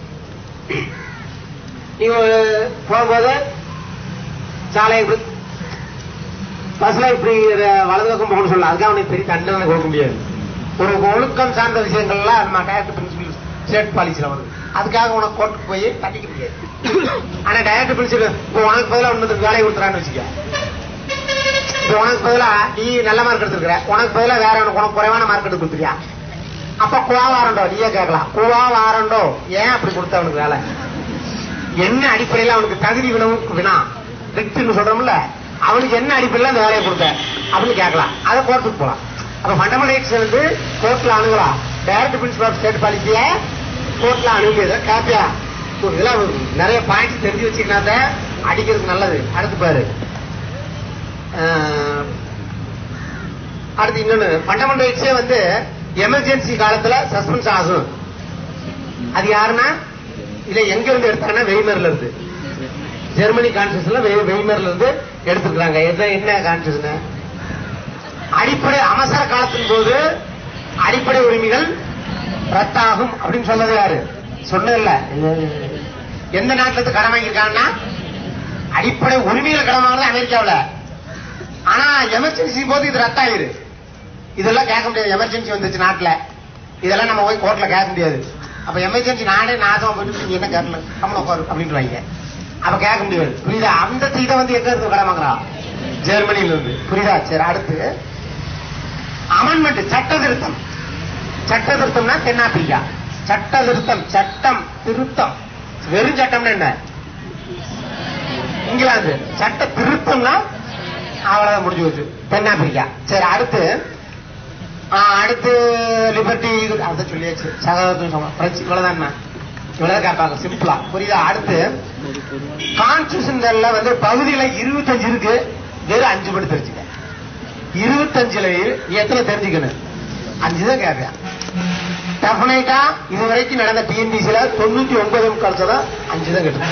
நீங்க போகும்போது சாலை இப்படி பஸ்ல இப்படி வலது பக்கம் போகணும்னு சொல்லலாம் அதுக்காக அவனுக்கு பெரிய தண்டனை கொடுக்க முடியாது ஒரு ஒழுக்கம் சார்ந்த விஷயங்கள்லாம் நம்ம டைரக்ட் பிரின்சிபல் ஸ்டேட் பாலிசியில வருது அதுக்காக உனக்கு கோர்ட்டுக்கு போய் தண்டிக்க முடியாது ஆனா டைரக்ட் பிரின்சிபல் இப்போ உனக்கு பதிலா ஒண்ணு வேலையை கொடுத்துறான்னு வச்சுக்க இப்போ உனக்கு பதிலா நீ நல்ல மார்க் எடுத்துருக்கிற உனக்கு பதிலா வேற உனக்கு உனக்கு குறைவான மார்க் எடுத்து கொடுத்துறியா அப்ப குவா வாரண்டோ நீயே கேட்கலாம் குவா வாரண்டோ ஏன் அப்படி கொடுத்த அவனுக்கு வேலை என்ன அடிப்படையில் அவனுக்கு தகுதி வினவும் வினா ரிக்ட்னு சொல்றோம்ல அவனுக்கு என்ன அடிப்படையில் அந்த வேலையை கொடுத்த அப்படின்னு கேட்கலாம் அதை கோர்ட்டுக்கு போலாம் அப்ப ஃபண்டமெண்டல் ரைட்ஸ் வந்து கோர்ட்ல அணுகலாம் டைரக்ட் பிரின்சிபல் ஆஃப் ஸ்டேட் பாலிசிய கோர்ட்ல அணுகியது கேப்பியா இதெல்லாம் நிறைய பாயிண்ட்ஸ் தெரிஞ்சு வச்சுக்கினா அடிக்கிறதுக்கு நல்லது அடுத்து பாரு அஹ், அடுத்து இன்னொன்னு ஃபண்டமெண்டல் ரைட்ஸே வந்து எமர்ஜென்சி காலத்துல சஸ்பென்ஸ் ஆகும் அது யாருன்னா இதை எங்க இருந்து எடுத்தாங்கன்னா வெய்மர்ல இருந்து ஜெர்மனி கான்ஸ்டியூஷன்ல வெய்மர்ல இருந்து எடுத்துக்கிறாங்க என்ன என்ன கான்ஸ்டியூஷன் அடிப்படை அவசர காலத்தின் போது அடிப்படை உரிமைகள் ரத்தாகும் அப்படின்னு சொன்னது யாரு சொன்னதில்ல எந்த நாட்டுல இருந்து கடன் வாங்கியிருக்காங்கன்னா அடிப்படை உரிமைகள் கடமானது அமெரிக்காவுல ஆனா எமர்ஜென்சி போது இது ரத்தாயிரு இதெல்லாம் கேட்க முடியாது எமர்ஜென்சி வந்துச்சு நாட்டுல இதெல்லாம் நம்ம போய் கோர்ட்ல கேட்க முடியாது அப்ப எமர்ஜென்சி நாடே நாசமா போயிட்டு நீங்க என்ன கேட்கல கம்மல உட்காரு அப்படின்ட்டு வாங்க அப்ப கேட்க முடியாது புரியுதா அந்த இதை வந்து எங்க இருந்து கடமாக்குறா ஜெர்மனில இருந்து புரியுதா சரி அடுத்து அமெண்ட்மெண்ட் சட்ட திருத்தம் சட்ட திருத்தம்னா தென்னாப்பிரிக்கா சட்ட திருத்தம் சட்டம் திருத்தம் வெறும் சட்டம்னா என்ன இங்கிலாந்து சட்ட திருத்தம்னா அவ்வளவுதான் முடிஞ்சு போச்சு தென்னாப்பிரிக்கா சரி அடுத்து ஆ, அடுத்து லிபர்ட்டி அதை சொல்லியாச்சு சகோதரத்துவம் பிரெஞ்சு இவ்வளவுதான் இவ்வளவு கேட்பாங்க சிம்பிளா புரியுதா அடுத்து கான்ஸ்டியூஷன்ல வந்து பகுதியில இருபத்தஞ்சு இருக்கு வெறும் அஞ்சு மட்டும் தெரிஞ்சுக்க இருபத்தஞ்சுல நீ எத்தனை தெரிஞ்சுக்கணும் அஞ்சு தான் கேட்பேன் டெஃபினைட்டா இது வரைக்கும் நடந்த டிஎன்பிசில தொண்ணூத்தி ஒன்பது கழிச்சதா அஞ்சு தான் கேட்டு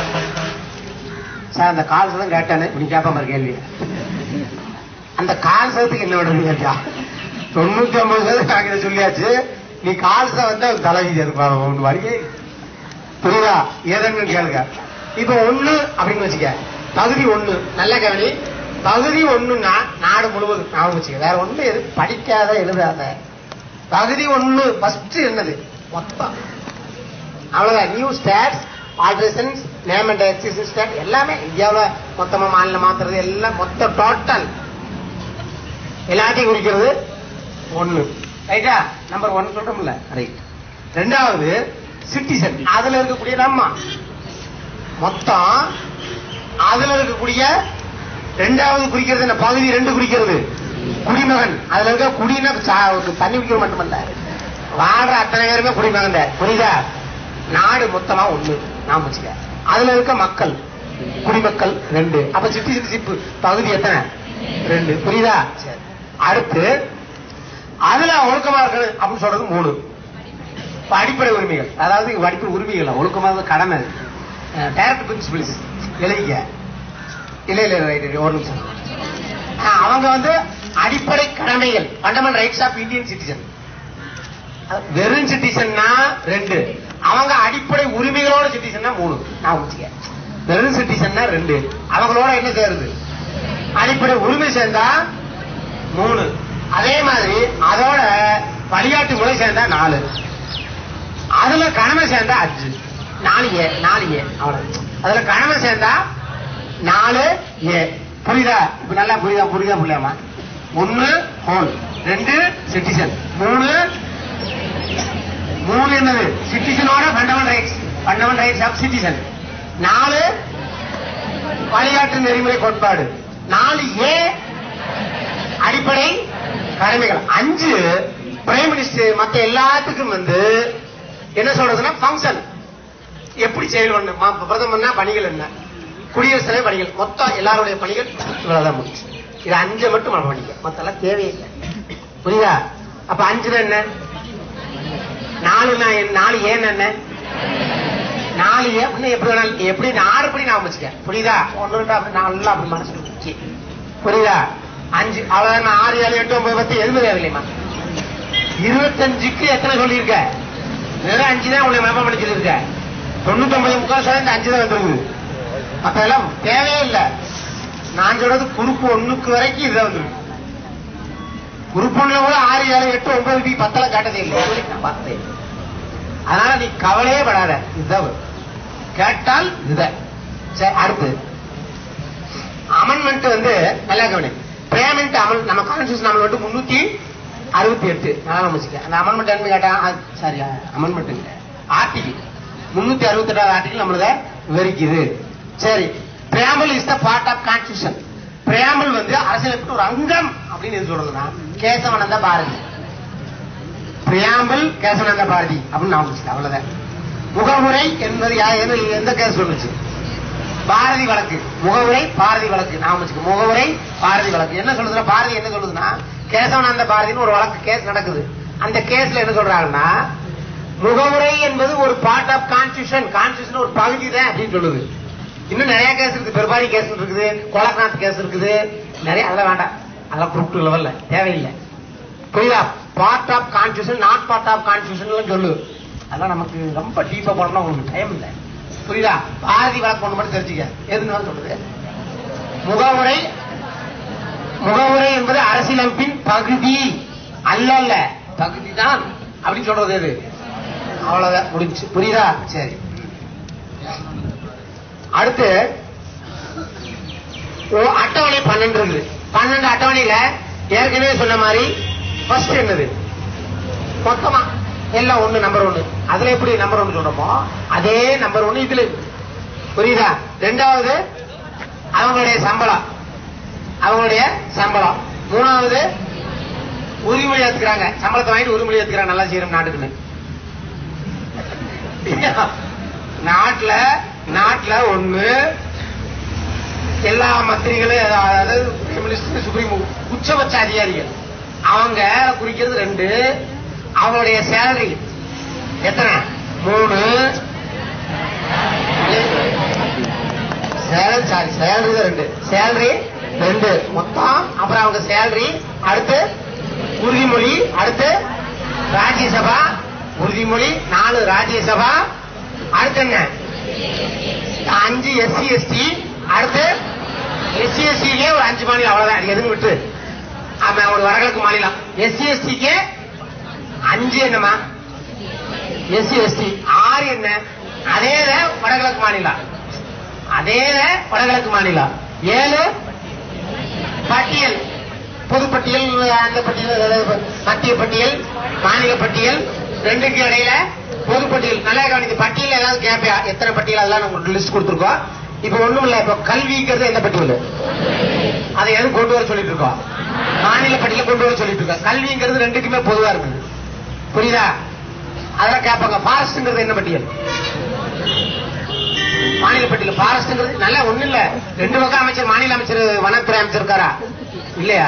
சார் அந்த கால் சதம் கேட்டானே இப்படி கேட்பாம கேள்வி அந்த கால் சதத்துக்கு என்ன விடுறது கேட்டியா தொண்ணூத்தி ஒன்பது சதம் நாங்க இதை சொல்லியாச்சு நீ கால் சதம் வந்து அவன் தலைவிதி இருப்பான் ஒன்று வரையே புரியுதா ஏதன்னு கேளுங்க இப்ப ஒண்ணு அப்படின்னு வச்சுக்க பகுதி ஒண்ணு நல்ல கவனி பகுதி ஒண்ணுன்னா நாடு முழுவதும் ஞாபகம் வச்சுக்க வேற ஒண்ணு எது படிக்காத எழுதாத பகுதி ஒண்ணு ஃபர்ஸ்ட் என்னது மொத்தம் அவ்வளவுதான் new states alterations name and existing state எல்லாமே இந்தியாவுல மொத்தமா மாநிலம் மாத்துறது எல்லாம் மொத்த டோட்டல் எல்லாத்தையும் குறிக்கிறது ஒண்ணு ரைட்டா நம்பர் ஒன் சொல்றோம்ல ரைட் ரெண்டாவது சிட்டிசன் அதுல இருக்கக்கூடிய நம்ம மொத்தம் அதுல இருக்கக்கூடிய ரெண்டாவது குறிக்கிறது என்ன பகுதி ரெண்டு குறிக்கிறது குடிமகன் அதுல இருக்க குடினா சா- தண்ணி குடிக்கிற மட்டுமல்ல வாழ்ற அத்தனை பேருமே குடிமகன் தான். புரியுதா நாடு மொத்தமா ஒண்ணு நான் வச்சுக்க அதுல இருக்க மக்கள் குடிமக்கள் ரெண்டு அப்ப சிட்டிசன்ஷிப் பகுதி எத்தனை ரெண்டு புரியுதா சரி அடுத்து அதுல ஒழுக்கமா இருக்கணும் அப்படின்னு சொல்றது மூணு இப்ப அடிப்படை உரிமைகள் அதாவது இங்க அடிப்படை உரிமைகள் இல்ல, ஒழுக்கமா இருக்க கடமை டைரக்ட் பிரின்சிபிள்ஸ் எழுதிக்க இல்ல இல்ல ரைட் ஒரு நிமிஷம் ஆ, அவங்க வந்து அடிப்படை கடமைகள் fundamental rights of Indian citizen வெறும் சிட்டிசன்னா ரெண்டு அவங்க அடிப்படை உரிமைகளோட சிட்டிசன்னா மூணு நான் வச்சுக்க வெறும் சிட்டிசன்னா ரெண்டு அவங்களோட என்ன சேருது அடிப்படை உரிமை சேர்ந்தா மூணு அதே மாதிரி அதோட வழிகாட்டு முறை சேர்ந்தா நாலு அதுல கடமை சேர்ந்தா அஞ்சு நாலு ஏ நாலு ஏ அவ்வளவு அதுல கடமை சேர்ந்தா நாலு ஏ புரியுதா இப்ப நல்லா புரியுதா புரியுதா புரியாமா ஒன்னு ஹோல் ரெண்டு சிட்டிசன் மூணு மூணு என்னது சிட்டிசனோட fundamental rights fundamental rights of citizen நாலு வழிகாட்டு நெறிமுறை கோட்பாடு நாலு ஏ அடிப்படை கடமைகள் அஞ்சு பிரைம் மினிஸ்டர் மத்த எல்லாத்துக்கும் வந்து என்ன சொல்றதுன்னா ஃபங்க்ஷன் எப்படி செயல்படணும் மா- பிரதமர்னா பணிகள் என்ன குடியரசுத் தலைவர் பணிகள் மொத்தம் எல்லாருடைய பணிகள் இவ்வளவுதான் முடிச்சு இது அஞ்சு மட்டும் நம்ம படிக்க மத்தெல்லாம் தேவையில்லை புரியுதா அப்ப அஞ்சுனா என்ன நாலுனா என்ன? நாலு ஏன் என்ன நாலு ஏ இன்னும் எப்படி வேணாலும் எப்படி ஆறு படி நான் வச்சுக்க புரியுதா ஒன்று ரெண்டு அப்படி நல்லா அப்படி மனசுல வச்சு புரியுதா அஞ்சு அவ்வளவு நான் ஆறு ஏழு எட்டு ஒன்பது பத்து எதுவுமே தேவையில்லைமா இருபத்தஞ்சுக்கு எத்தனை சொல்லியிருக்க வெறும் அஞ்சு தான் உங்களை மேப்பம் பண்ணி சொல்லியிருக்க தொண்ணூத்தி ஒன்பது முக்கால் சதவீதம் இந்த அஞ்சு தான் வந்துருக்குது அப்பெல்லாம் தேவையே இல்லை நான் சொல்றது குறுப்பு ஒண்ணுக்கு வரைக்கும் இதுதான் வந்துருக்கு குறுப்பு ஒண்ணுல கூட ஆறு ஏழு எட்டு ஒன்பது பி பத்தெல்லாம் காட்டதே இல்லை நான் பார்த்தேன் அதனால நீ கவலையே படாத இதுதான் வரும். கேட்டால் இதுதான் சரி அடுத்து அமெண்ட்மெண்ட் வந்து நல்லா கவனி பேமெண்ட் அமல் நம்ம கான்ஸ்டியூஷன் அமல் வந்து முன்னூத்தி அறுபத்தி எட்டு நல்லா வச்சுக்க அந்த அமெண்ட்மெண்ட் என்ன கேட்டா சாரி அமெண்ட்மெண்ட் ஆர்டிகல் முன்னூத்தி அறுபத்தி எட்டாவது ஆர்டிகல் நம்மளத விவரிக்குது சரி preamble is the part of constitution preamble வந்து அரசியலமைப்பு ஒரு அங்கம் அப்படின்னு எது சொல்றதுன்னா கேசவனந்த பாரதி பிரியாம்பிள் கேசவனந்த பாரதி அப்படின்னு நான் வச்சுக்க அவ்வளவுதான் முகமுறை என்பது யா- எது- எந்த கேஸ் சொல்லுச்சு பாரதி வழக்கு முகவுரை பாரதி வழக்கு நான் வச்சுக்க முகவுரை பாரதி வழக்கு என்ன சொல்லுதுன்னா பாரதி என்ன சொல்லுதுன்னா கேசவனந்த பாரதின்னு ஒரு வழக்கு கேஸ் நடக்குது அந்த கேஸ்ல என்ன சொல்றாங்கன்னா முகவுரை என்பது ஒரு பார்ட் ஆஃப் கான்ஸ்டியூஷன் கான்ஸ்டியூஷன் ஒரு பகுதி தான் அப்படின்னு சொல்லுது இன்னும் நிறைய கேஸ் இருக்கு பெருபாரி கேஸ் இருக்குது கோலக்நாத் கேஸ் இருக்குது நிறைய அதெல்லாம் வேண்டாம் அதெல்லாம் குரூப் டூ லெவல்ல தேவையில்லை புரியுதா part of constitution not part of constitution சொல்லு அதெல்லாம் நமக்கு ரொம்ப டீப்பா போடணும் உங்களுக்கு டைம் இல்லை புரியுதா பாரதி வழக்கு ஒண்ணு மட்டும் தெரிஞ்சுக்க எதுன்னு சொல்றது முகவுரை முகவுரை என்பது அரசியலமைப்பின் பகுதி அல்ல அல்ல பகுதி தான் அப்படின்னு சொல்றது எது அவ்வளவுதான் முடிஞ்சு புரியுதா சரி அடுத்து ஓ, அட்டவணை பன்னெண்டு இருக்குது பன்னெண்டு அட்டவணையில ஏற்கனவே சொன்ன மாதிரி ஃபர்ஸ்ட் என்னது மொத்தமா எல்லாம் ஒண்ணு நம்பர் ஒண்ணு அதுல எப்படி நம்பர் ஒண்ணு சொல்றோமோ அதே நம்பர் ஒண்ணு இதுல இருக்கு. புரியுதா ரெண்டாவது அவங்களுடைய சம்பளம் அவங்களுடைய சம்பளம் மூணாவது உரிமொழி ஏத்துக்கிறாங்க சம்பளத்தை வாங்கிட்டு உரிமொழி ஏத்துக்கிறாங்க நல்லா செய்யறோம் நாட்டுக்குன்னு நாட்டுல நாட்டுல ஒண்ணு எல்லா மந்திரிகளும் அதாவது பிரைம் மினிஸ்டர் சுப்ரீம் உச்சபட்ச அதிகாரிகள் அவங்க குறிக்கிறது ரெண்டு அவங்களுடைய சேலரி எத்தனை மூணு சேலரி சாரி சேலரி தான் ரெண்டு சேலரி ரெண்டு மொத்தம் அப்புறம் அவங்க சேலரி அடுத்து உறுதிமொழி அடுத்து ராஜ்யசபா உறுதிமொழி நாலு ராஜ்யசபா அடுத்து என்ன அஞ்சு எஸ்சி எஸ்டி அடுத்து எஸ்சி எஸ்டிக்கே ஒரு அஞ்சு மாநிலம் அவ்வளவுதான் அது எதுன்னு விட்டு ஆமா ஒரு வடகிழக்கு மாநிலம் எஸ்சி எஸ்டிக்கு அஞ்சு என்னமா எஸ்சி எஸ்டி ஆறு என்ன அதே தான் வடகிழக்கு மாநிலம் அதே தான் வடகிழக்கு மாநிலம் ஏழு பட்டியல் பொது பட்டியல் அந்த பட்டியல் அதாவது மத்திய பட்டியல் மாநில பட்டியல் ரெண்டுக்கு இடையில பொது பட்டியல் நல்லா கவனித்து பட்டியல் ஏதாவது கேட்பியா எத்தனை பட்டியல் அதெல்லாம் நம்ம லிஸ்ட் கொடுத்துருக்கோம் இப்ப ஒண்ணும் இல்ல இப்ப கல்விங்கிறது எந்த பட்டியல் அதை எதுவும் கொண்டு வர சொல்லிட்டு இருக்கோம் மாநில பட்டியல கொண்டு வர சொல்லிட்டு இருக்கோம் கல்விங்கிறது ரெண்டுக்குமே பொதுவா இருக்குது புரியுதா அதெல்லாம் கேட்பாங்க ஃபாரஸ்ட்ங்கிறது என்ன பட்டியல் மாநில பட்டியல் ஃபாரஸ்ட்ங்கிறது நல்லா ஒண்ணு இல்ல ரெண்டு பக்கம் அமைச்சர் மாநில அமைச்சர் வனத்துறை அமைச்சர் இருக்காரா இல்லையா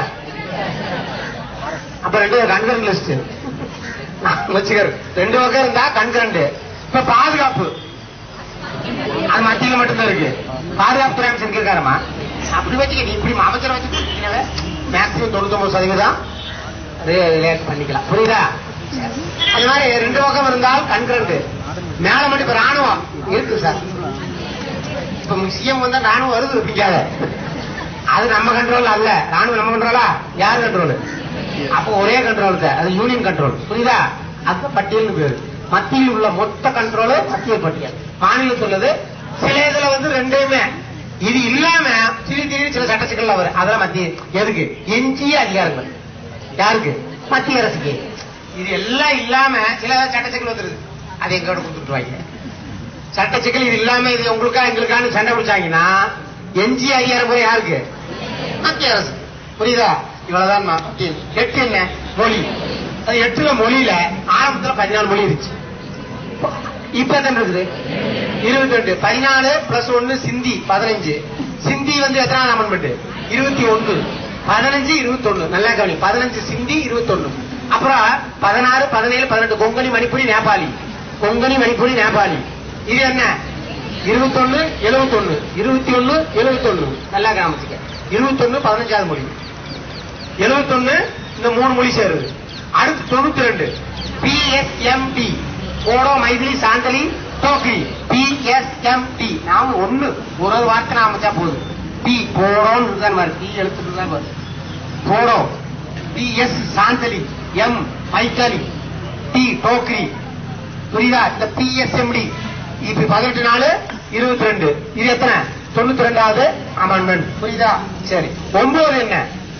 அப்ப ரெண்டு கண்கரண்ட் லிஸ்ட் வச்சுக்காரு ரெண்டு பக்கம் இருந்தா கண்கரண்ட் இப்ப பாதுகாப்பு அது மத்தியில மட்டும்தான் இருக்கு பாதுகாப்பு துறை அமைச்சர் இருக்காரமா அப்படி வச்சுக்க நீ இப்படி அமைச்சரை வச்சு மேக்சிமம் தொண்ணூத்தொன்பது சதவீதம் ரிலேட் பண்ணிக்கலாம் புரியுதா அது மாதிரி ரெண்டு பக்கம் இருந்தால் கண்கரண்ட் மேல மட்டும் இப்ப ராணுவம் இருக்கு சார் இப்ப சிஎம் வந்தா ராணுவம் வருது பிடிக்காத அது நம்ம கண்ட்ரோல் அல்ல ராணுவம் நம்ம கண்ட்ரோலா யார் கண்ட்ரோல் அப்போ ஒரே கண்ட்ரோல் தான் அது யூனியன் கண்ட்ரோல் புரியுதா அது பட்டியல் பேரு மத்தியில் உள்ள மொத்த கண்ட்ரோல் மத்திய பட்டியல் மாநிலத்தில் உள்ளது சில இதுல வந்து ரெண்டுமே இது இல்லாம திடீர் திடீர்னு சில சட்ட சிக்கல்ல வரும் அதெல்லாம் மத்திய எதுக்கு எஞ்சிய அதிகாரங்கள் யாருக்கு மத்திய அரசுக்கு இது எல்லாம் இல்லாம சில சட்ட சிக்கல் வந்துருது அதை எங்கோட கொடுத்துட்டுவாங்க சட்ட சிக்கல் இது இல்லாம இது உங்களுக்கா எங்களுக்கான்னு சண்டை பிடிச்சாங்கன்னா எஞ்சிய அதிகார முறை யாருக்கு மத்திய அரசு புரியுதா இவ்வளவுதான் நான் பட்டியல். எட்டு என்ன மொழி அது எட்டுல மொழியில ஆரம்பத்துல பதினாலு மொழி இருந்துச்சு இப்ப எத்தனை இருக்குது இருபத்தி ரெண்டு பதினாலு பிளஸ் ஒன்னு சிந்தி பதினஞ்சு சிந்தி வந்து எத்தனாவது அமெண்ட்மெண்ட் இருபத்தி ஒன்று பதினஞ்சு இருபத்தி ஒண்ணு நல்லா கவனி பதினஞ்சு சிந்தி இருபத்தி ஒண்ணு அப்புறம் பதினாறு பதினேழு பதினெட்டு கொங்கணி மணிப்புரி நேபாளி கொங்கணி மணிப்புரி நேபாளி இது என்ன இருபத்தொன்னு எழுபத்தொன்னு இருபத்தி ஒண்ணு எழுபத்தொன்னு நல்லா கவனிச்சுக்க இருபத்தொன்னு பதினஞ்சாவது மொழி எழுபத்தொன்னு இந்த மூணு மொழி சேருது அடுத்து தொண்ணூத்தி ரெண்டு பிஎஸ்எம்டி போடோ மைதிலி சாந்தலி டோக்கி பிஎஸ்எம்டி நாம ஒண்ணு ஒரு ஒரு வார்த்தை நாம வச்சா போதும் பி போடோன்னு தான் வருது பி எழுத்துட்டு தான் வருது Bodo BS Santali M Maithili D Dogri புரியுதா இந்த பிஎஸ்எம்டி இப்ப பதினெட்டு நாலு இருபத்தி ரெண்டு இது எத்தனை தொண்ணூத்தி ரெண்டாவது அமெண்ட்மெண்ட் புரியுதா சரி ஒன்பது என்ன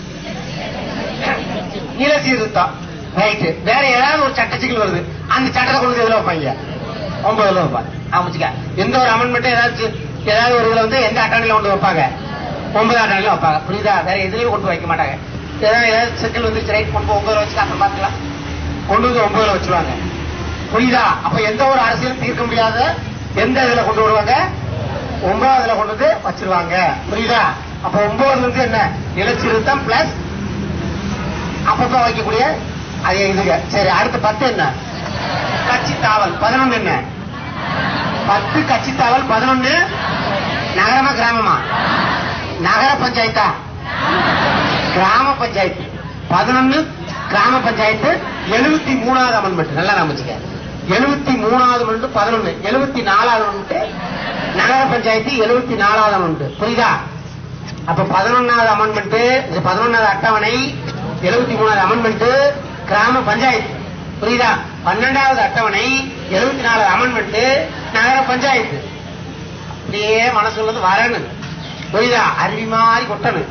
நில சீர்திருத்தம் ரைட் வேற ஏதாவது ஒரு சட்ட சிக்கல் வருது அந்த சட்டத்தை கொண்டு வந்து எதுல வைப்பாங்க ஒன்பதுல வைப்பாங்க அமைச்சுக்க எந்த ஒரு அமெண்ட்மெண்ட்டும் ஏதாச்சும் ஏதாவது ஒரு இதுல வந்து எந்த அட்டவணையில கொண்டு வைப்பாங்க ஒன்பது அட்டவணையில வைப்பாங்க புரியுதா வேற எதுலயும் கொண்டு வைக்க மாட்டாங்க ஏதாவது ஏதாவது சிக்கல் வந்துச்சு ரைட் கொண்டு போய் ஒன்பதுல வச்சுட்டு அப்புறம் பாத்துக்கலாம் கொண்டு வந்து ஒன்பதுல வச்சிருவாங்க புரியுதா அப்ப எந்த ஒரு அரசியலும் தீர்க்க முடியாத எந்த இதுல கொண்டு வருவாங்க ஒன்பதாவதுல கொண்டு வந்து வச்சிருவாங்க புரியுதா அப்ப ஒன்பதுல இருந்து என்ன நிலச்சிருத்தம் பிளஸ் அப்பப்ப வைக்கக்கூடிய அது இதுங்க சரி அடுத்து பத்து என்ன கட்சி தாவல் பதினொன்னு என்ன பத்து கட்சி தாவல் பதினொன்னு நகரமா கிராமமா நகர பஞ்சாயத்தா கிராம பஞ்சாயத்து பதினொன்னு கிராம பஞ்சாயத்து எழுபத்தி மூணாவது அமெண்ட்மெண்ட் நல்லா நான் வச்சுக்க எழுபத்தி மூணாவது அமெண்ட்மெண்ட் பதினொன்னு எழுபத்தி நாலாவது அமெண்ட்மெண்ட் நகர பஞ்சாயத்து எழுபத்தி நாலாவது அமெண்ட் புரியுதா அப்ப பதினொன்னாவது அமெண்ட்மெண்ட் பதினொன்னாவது அட்டவணை எழுபத்தி மூணாவது அமெண்ட்மெண்ட் கிராம பஞ்சாயத்து புரியுதா பன்னெண்டாவது அட்டவணை எழுபத்தி நாலாவது அமெண்ட்மெண்ட் நகர பஞ்சாயத்து அப்படியே மனசுல இருந்து வரணும் புரியுதா அருவி மாதிரி கொட்டணும்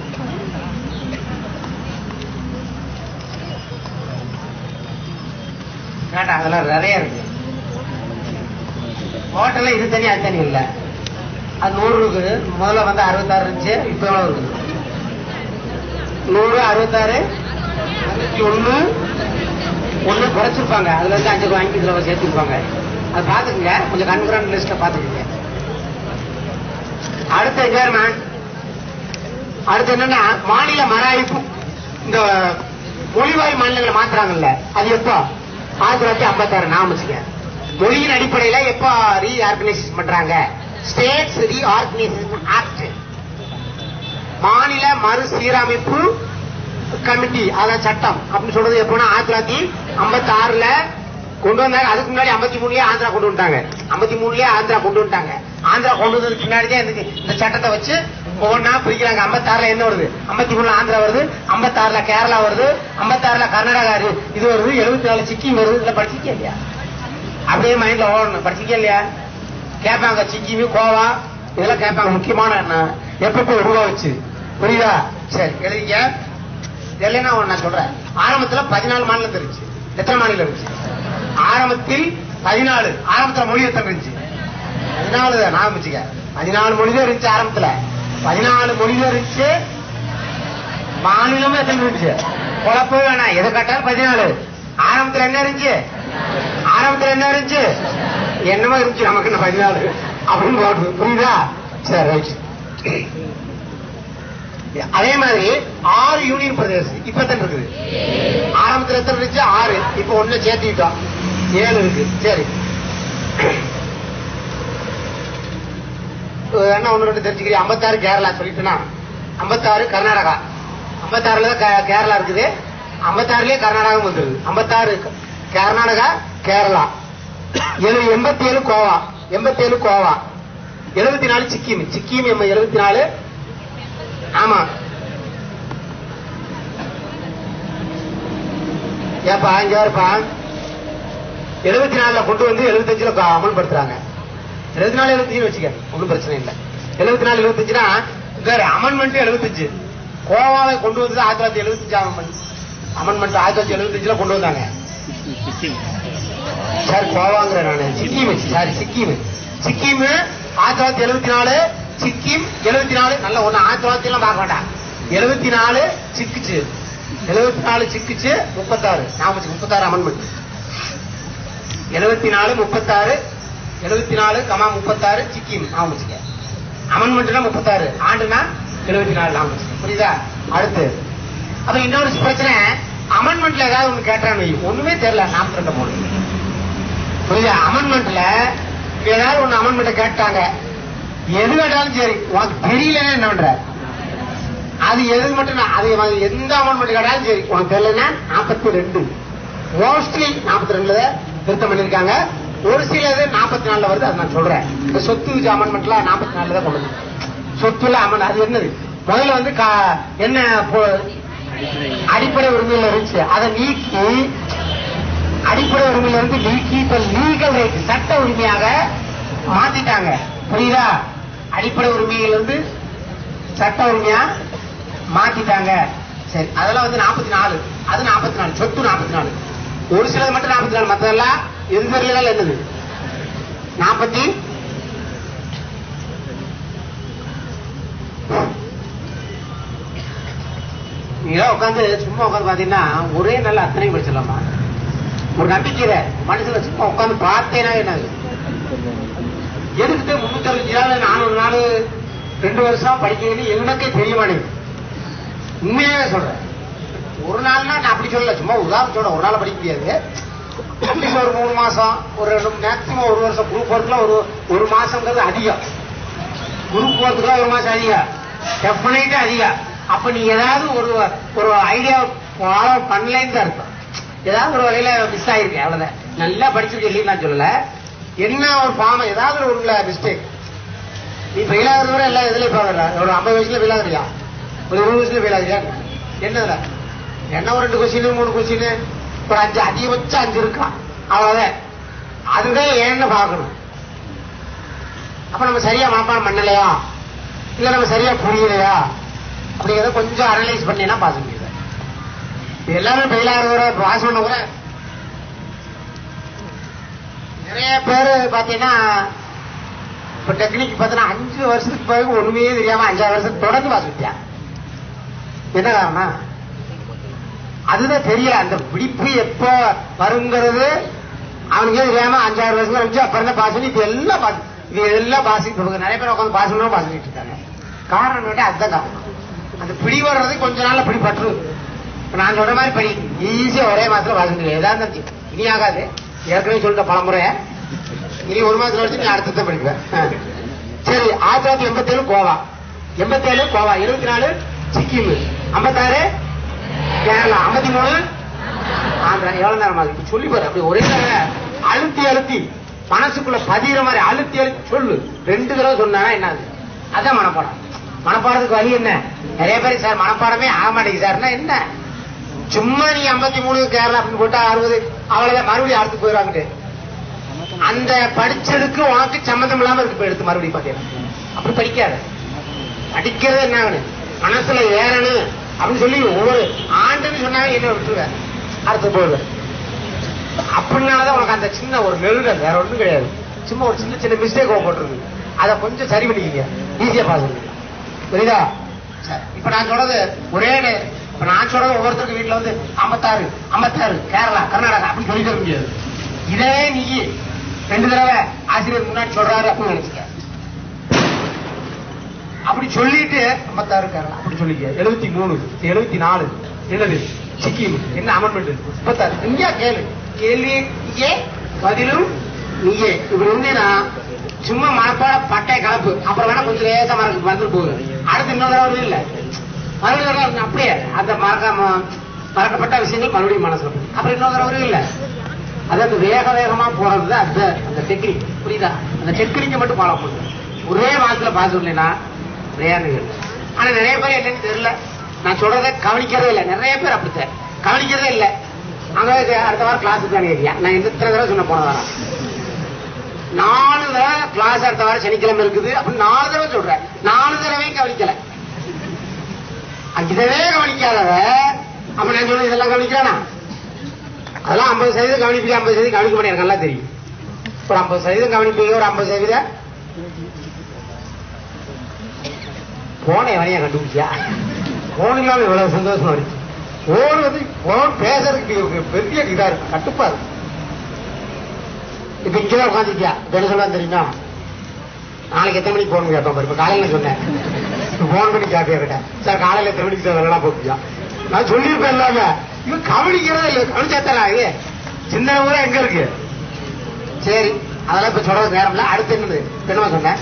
கேட்டா அதெல்லாம் நிறைய இருக்கு ஹோட்டல்ல இது தனி அது தனி இல்ல அது நூறு இருக்குது முதல்ல வந்து அறுபத்தாறு இருந்துச்சு இப்ப எவ்வளவு இருக்குது நூறு அறுபத்தாறு அறுபத்தி ஒண்ணு ஒண்ணு குறைச்சிருப்பாங்க அதுல இருந்து அஞ்சு வாங்கி இதுல சேர்த்திருப்பாங்க அது பாத்துக்கங்க கொஞ்சம் கன்கரண்ட் லிஸ்ட பாத்துக்கங்க அடுத்த சேர்மேன் அடுத்து என்னன்னா மாநில மராய்ப்பு இந்த மொழிவாய் மாநிலங்களை மாத்துறாங்கல்ல அது எப்போ ஆயிரத்தி தொள்ளாயிரத்தி ஐம்பத்தாறு நாம வச்சுக்க மொழியின் அடிப்படையில எப்ப ரீஆர்கனைசேஷன் பண்றாங்க ஸ்டேட்ஸ் ரீஆர்கனைசேஷன் ஆக்ட் மாநில மறுசீரமைப்பு கமிட்டி அதான் சட்டம் அப்படின்னு சொல்றது எப்போனா ஆயிரத்தி தொள்ளாயிரத்தி ஐம்பத்தி ஆறுல கொண்டு வந்தாங்க அதுக்கு முன்னாடி ஐம்பத்தி மூணுலயே ஆந்திரா கொண்டு வந்துட்டாங்க ஐம்பத்தி மூணுலயே ஆந்திரா கொண்டு வந்துட்டாங்க ஆந்திரா கொண்டு வந்ததுக்கு பின்னாடி தான் இந்த இந்த சட்டத்தை வச்சு ஒவ்வொன்னா பிரிக்கிறாங்க ஐம்பத்தாறுல என்ன வருது ஐம்பத்தி மூணுல ஆந்திரா வருது ஐம்பத்தாறுல கேரளா வருது ஐம்பத்தாறுல கர்நாடகா இரு- இது வருது எழுபத்தி நாலு சிக்கிம் வருது இதுல படிச்சிருக்கே இல்லையா அப்படியே மைண்ட்ல ஓடணும் படிச்சிருக்கே இல்லையா கேட்பாங்க சிக்கிமி கோவா இதெல்லாம் கேட்பாங்க முக்கியமான என்ன எப்ப உருவாச்சு புரியுதா சரி எழுதிக்க இல்லைன்னா ஒண்ணு நான் சொல்றேன் ஆரம்பத்துல பதினாலு மாநிலம் இருந்துச்சு எத்தனை மாநிலம் இருந்துச்சு ஆரம்பத்தில் பதினாலு ஆரம்பத்துல மொழி எத்தனை இருந்துச்சு பதினாலு தான் நான் வச்சுக்க பதினாலு மொழி தான் இருந்துச்சு ஆரம்பத்துல பதினாலு மொழி தான் இருந்துச்சு மாநிலமும் எத்தனை இருந்துச்சு குழப்பம் வேணாம் எதை கேட்டாலும் பதினாலு ஆரம்பத்துல என்ன இருந்துச்சு ஆரம்பத்துல என்ன இருந்துச்சு என்னமோ இருந்துச்சு நமக்கு என்ன பதினாலு அப்படின்னு போட்டு புரியுதா சரி ரைட் அதே மாதிரி ஆறு யூனியன் பிரதேசம் இப்ப எத்தனை இருக்குது ஆரம்பத்துல எத்தனை இருந்துச்சு ஆறு இப்ப ஒண்ணு சேர்த்துக்கிட்டோம் ஏழு இருக்கு சரி அஹ் என்ன ஒண்ணு ரெண்டு தெரிஞ்சுக்கிறீங்க ஐம்பத்தாறு கேரளா சொல்லிட்டுனா ஐம்பத்தாறு கர்நாடகா ஐம்பத்தாறுல தான் கே- கேரளா இருக்குது ஐம்பத்தாறுலயே கர்நாடகம் வந்துருது ஐம்பத்தாறு க- கர்நாடகா கேரளா ஏழு எண்பத்தி ஏழு கோவா எண்பத்தி ஏழு கோவா எழுபத்தி நாலு சிக்கிம் சிக்கிம் எழுபத்தி நாலு ஆமா ஏப்பா இங்க இருப்பா எழுபத்தி நாலுல கொண்டு வந்து எழுபத்தஞ்சுல க- அமல்படுத்துறாங்க எழுபத்தி நாலு எழுபத்தஞ்சு வச்சுக்க ஒன்றும் பிரச்சனை இல்லை எழுபத்தி நாலு எழுபத்தஞ்சுனா அமெண்ட்மெண்ட் எழுபத்தஞ்சு கோவாவை கொண்டு வந்தது ஆயிரத்தி தொள்ளாயிரத்தி எழுபத்தஞ்சு அமெண்ட்மெண்ட் அமெண்ட்மெண்ட் ஆயிரத்தி தொள்ளாயிரத்தி எழுபத்தஞ்சுல கொண்டு வந்தாங்க சார் கோவாங்கிற நானு சிக்கிம் சாரி சிக்கிம் சிக்கிம் ஆயிரத்தி தொள்ளாயிரத்தி எழுபத்தி நாலு சிக்கிம் எழுபத்தி நாலு நல்ல ஒண்ணு ஆயிரத்தி தொள்ளாயிரத்தி எல்லாம் பார்க்க வேண்டாம் எழுபத்தி நாலு சிக்குச்சு எழுபத்தி நாலு சிக்குச்சு முப்பத்தாறு நாம முப்பத்தாறு அமெண்ட்மெண்ட் எழுபத்தி நாலு முப்பத்தாறு எழுபத்தி நாலு கமா முப்பத்தாறு சிக்கிம் ஆமாச்சுக்க அமெண்ட்மெண்ட்னா முப்பத்தாறு ஆண்டுனா எழுபத்தி நாலு ஆமாச்சு புரியுதா அடுத்து அப்ப இன்னொரு பிரச்சனை அமெண்ட்மெண்ட்ல ஏதாவது ஒண்ணு கேட்டான்னு வை. ஒண்ணுமே தெரியல நாற்பத்தி ரெண்டு மூணு புரியுதா அமெண்ட்மெண்ட்ல ஏதாவது ஒண்ணு அமெண்ட்மெண்ட் கேட்டாங்க எது கேட்டாலும் சரி உனக்கு தெரியலன்னா என்ன பண்ற அது எது மட்டும் நான் அது உனக்கு எந்த அமெண்ட்மெண்ட் கேட்டாலும் சரி உனக்கு தெரியலன்னா நாற்பத்தி ரெண்டு மோஸ்ட்லி நாற்பத்தி ரெண்டுல திருத்தம் பண்ணிருக்காங்க ஒரு சிலது நாற்பத்தி நாலுல வருது அது நான் சொல்றேன் இந்த சொத்து விஜய் அமெண்ட்மெண்ட்ல நாற்பத்தி நாலுல தான் கொண்டு வந்து சொத்துல அமன் அது என்னது முதல்ல வந்து கா- என்ன போ- அடிப்படை உரிமையில இருந்துச்சு அதை நீக்கி அடிப்படை உரிமையில இருந்து நீக்கி இப்ப லீகல் ரைட் சட்ட உரிமையாக மாத்திட்டாங்க புரியுதா அடிப்படை உரிமையில இருந்து சட்ட உரிமையா மாத்திட்டாங்க சரி அதெல்லாம் வந்து நாற்பத்தி நாலு அது நாற்பத்தி நாலு சொத்து நாற்பத்தி நாலு ஒரு சிலது மட்டும் நாற்பத்தி நாலு மத்ததெல்லாம் எது தெரியல என்னது நாற்பத்தி நீங்க உட்காந்து சும்மா உட்காந்து பாத்தீங்கன்னா ஒரே நாள் அத்தனை படிச்சிடலாமா ஒரு நம்பிக்கை மனசுல சும்மா உட்காந்து பார்த்தேனா என்னது எதுக்கு முன்னூத்தி அறுபத்தி நாள் நானூறு நாள் ரெண்டு வருஷம் படிக்கிறதுன்னு எனக்கே தெரிய மாட்டேங்குது உண்மையாவே சொல்றேன் ஒரு நாள்னா நான் அப்படி சொல்லல சும்மா உதாரணம் சொல்றேன் ஒரு நாள் படிக்க முடியாது அட்லீஸ்ட் ஒரு மூணு மாசம் ஒரு ரெண்டு மேக்சிமம் ஒரு வருஷம் குரூப் ஒர்க்லாம் ஒரு ஒரு மாசம்ங்கிறது அதிகம் குரூப் ஒர்க்குலாம் ஒரு மாசம் அதிகம் டெஃபினட்டா அதிகம் அப்ப நீ ஏதாவது ஒரு ஒரு ஐடியா ஃபாலோ பண்ணலன்னு தான் அர்த்தம் ஏதாவது ஒரு வகையில மிஸ் ஆயிருக்கு அவ்வளவுதான் நல்லா படிச்சிருக்க இல்லைன்னு நான் சொல்லல என்ன ஒரு ஃபார்ம் ஏதாவது ஒரு உள்ள மிஸ்டேக் நீ ஃபெயில் ஆகுறது கூட எல்லாம் எதுல இப்போ ஒரு ஐம்பது வயசுல ஃபெயில் ஆகுறியா ஒரு இருபது வயசுல ஃபெயில் ஆகுறியா என்னதுல என்ன ஒரு ரெண்டு கொஸ்டின் மூணு கொஸ்டின் ஒரு அஞ்சு அதிகபட்சம் அஞ்சு இருக்கான் அவ்வளவுதான் அதுதான் ஏன்னு பார்க்கணும் அப்ப நம்ம சரியா மனப்பாடம் பண்ணலையா இல்ல நம்ம சரியா புரியலையா அப்படிங்கிறத கொஞ்சம் அனலைஸ் பண்ணினா பாஸ் முடியுது இது எல்லாமே ஃபெயில் ஆகிறவரை பாஸ் பண்ண கூட நிறைய பேர் பாத்தீங்கன்னா இப்ப டெக்னிக் பார்த்தீங்கன்னா அஞ்சு வருஷத்துக்கு பிறகு ஒண்ணுமே தெரியாம அஞ்சாறு வருஷத்துக்கு தொடர்ந்து பாஸ் பண்ணிட்டான் என்ன காரணம் அதுதான் தெரியல அந்த பிடிப்பு எப்ப வருங்கிறது அவனுக்கே தெரியாம அஞ்சாறு வருஷம் இருந்துச்சு அப்புறம் தான் பாஸ் பண்ணி இப்ப எல்லாம் பாஸ் இது எல்லாம் பாஸ் இப்ப நிறைய பேர் உட்காந்து பாஸ் பண்ணாம பாஸ் பண்ணிட்டு இருக்காங்க காரணம் கேட்டா அதுதான் காரணம் அந்த பிடி வர்றது கொஞ்ச நாள்ல பிடி பற்று இப்ப நான் சொல்ற மாதிரி படி ஈஸியா ஒரே மாசத்துல பாஸ் பண்ணி ஏதா இருந்தாலும் இனி ஆகாது ஏற்கனவே சொல்லிட்ட பலமுறை இனி ஒரு மாசத்துல வச்சு நீ அடுத்ததான் படிப்பேன் ஆ. சரி ஆயிரத்தி தொள்ளாயிரத்தி எண்பத்தி ஏழு கோவா எண்பத்தி ஏழு கோவா இருபத்தி நாலு சிக்கிம் ஐம்பத்தாறு கேரளா ஐம்பத்தி மூணு ஆந்திரா எவ்வளவு நேரம் ஆகுது இப்ப சொல்லி பாரு அப்படி ஒரே தடவை அழுத்தி அழுத்தி மனசுக்குள்ள பதிகிற மாதிரி அழுத்தி அழுத்தி சொல்லு ரெண்டு தடவை சொன்னா என்ன ஆகுது? அதான் மனப்பாடம் மனப்பாடத்துக்கு வழி என்ன நிறைய பேர் சார் மனப்பாடமே ஆக மாட்டேங்குது சார்னா என்ன சும்மா நீ ஐம்பத்தி மூணு கேரளா அப்படின்னு போட்டா அறுபது அவ்வளவுதான் மறுபடியும் அடுத்து போயிடுவாங்கட்டு அந்த படிச்சதுக்கு உனக்கு சம்மந்தம் இல்லாம இருக்கு இப்ப எடுத்து மறுபடியும் பாத்தீங்கன்னா அப்படி படிக்காத படிக்கிறது என்ன ஆகணும் மனசுல ஏறணும் அப்படின்னு சொல்லி ஒவ்வொரு ஆண்டுன்னு சொன்னாவே என்ன விட்டுருவேன் அடுத்து போடுவேன் அப்படின்னாலதான் உனக்கு அந்த சின்ன ஒரு நெருடல் வேற ஒண்ணும் கிடையாது சும்மா ஒரு சின்ன சின்ன மிஸ்டேக் போட்டிருக்கு அதை கொஞ்சம் சரி பண்ணிக்கிங்க ஈஸியா பாஸ் பண்ணிக்கலாம் புரியுதா சரி இப்ப நான் சொல்றது ஒரே நே- இப்ப நான் சொல்றது ஒவ்வொருத்தருக்கு வீட்டுல வந்து ஐம்பத்தாறு ஐம்பத்தாறு கேரளா கர்நாடகா அப்படின்னு சொல்லிட்டு இருக்க முடியாது இதே நீ ரெண்டு தடவை ஆசிரியர் முன்னாடி சொல்றாரு அப்படின்னு நினைச்சுக்க அப்படி சொல்லிட்டு ஐம்பத்தாறு கேரளா அப்படி சொல்லிக்க எழுபத்தி மூணு எழுபத்தி நாலு என்னது சிக்கிம் என்ன அமெண்ட்மெண்ட் முப்பத்தாறு இங்கேயா கேளு கேள்வி இங்கே பதிலும் நீயே இப்படி இருந்தேன்னா சும்மா மனப்பாட பட்டை கலப்பு அப்புறம் வேணா கொஞ்சம் லேசா மறக்க வந்துட்டு போகுது அடுத்து இன்னொரு தடவை வருது இல்ல மறுபடியும் ஒரு தடவை அப்படியே அந்த மறக்காம மறக்கப்பட்ட விஷயங்கள் மறுபடியும் மனசுல போகுது. அப்புறம் இன்னொரு தடவை வருது இல்ல அதாவது வேக வேகமா போறது அந்த அந்த டெக்னிக் புரியுதா அந்த டெக்னிக்கை மட்டும் ஃபாலோ பண்ணுங்க ஒரே மாசத்துல பாஸ் இல்லைன்னா பிரயாணிகள் ஆனா நிறைய பேர் என்னன்னு தெரியல நான் சொல்றதை கவனிக்கிறதே இல்லை நிறைய பேர் அப்படித்தான் கவனிக்கிறதே இல்லை அங்க இது அடுத்த வாரம் கிளாஸுக்கு தானே ஏரியா நான் எந்த இத்தனை தடவை சொன்ன போன வாரம் நாலு தடவை கிளாஸ் அடுத்த வாரம் சனிக்கிழமை இருக்குது அப்படின்னு நாலு தடவை சொல்றேன் நாலு தடவையும் கவனிக்கல இதவே கவனிக்காதவ அப்ப நான் சொல்றது இதெல்லாம் கவனிக்கிறானா அதெல்லாம் ஐம்பது சதவீதம் கவனிப்பீங்க ஐம்பது சதவீதம் கவனிக்க மாட்டேன் எனக்கு நல்லா தெரியும் ஒரு ஐம்பது சதவீதம் கவனிப்பீங்க ஒரு ஐம்பது சதவீதம் போனை வரையா கண்டுபிடிச்சியா போன் இல்லாம இவ்வளவு சந்தோஷமா இருக்கு போன் வந்து போன் பேசுறதுக்கு ஒரு பெரிய இதா இருக்கு கட்டுப்பா இருக்கு இப்ப இங்கதான் உட்காந்துருக்கியா என்ன சொல்லுவான்னு தெரியுமா நாளைக்கு எத்தனை மணிக்கு போன் கேட்போம் பாரு. இப்ப காலையில சொன்னேன் போன் பண்ணி கேட்பியா கிட்ட சார் காலையில எத்தனை மணிக்கு சார் வரலாம் போப்பியா நான் சொல்லியிருப்பேன் இல்லாம இவன் கவனிக்கிறதே இல்லை கவனிச்சாத்தரா இது சின்ன ஊரா எங்க இருக்கு சரி அதெல்லாம் இப்ப சொல்றது நேரம் இல்ல அடுத்து என்னது என்னமா சொன்னேன்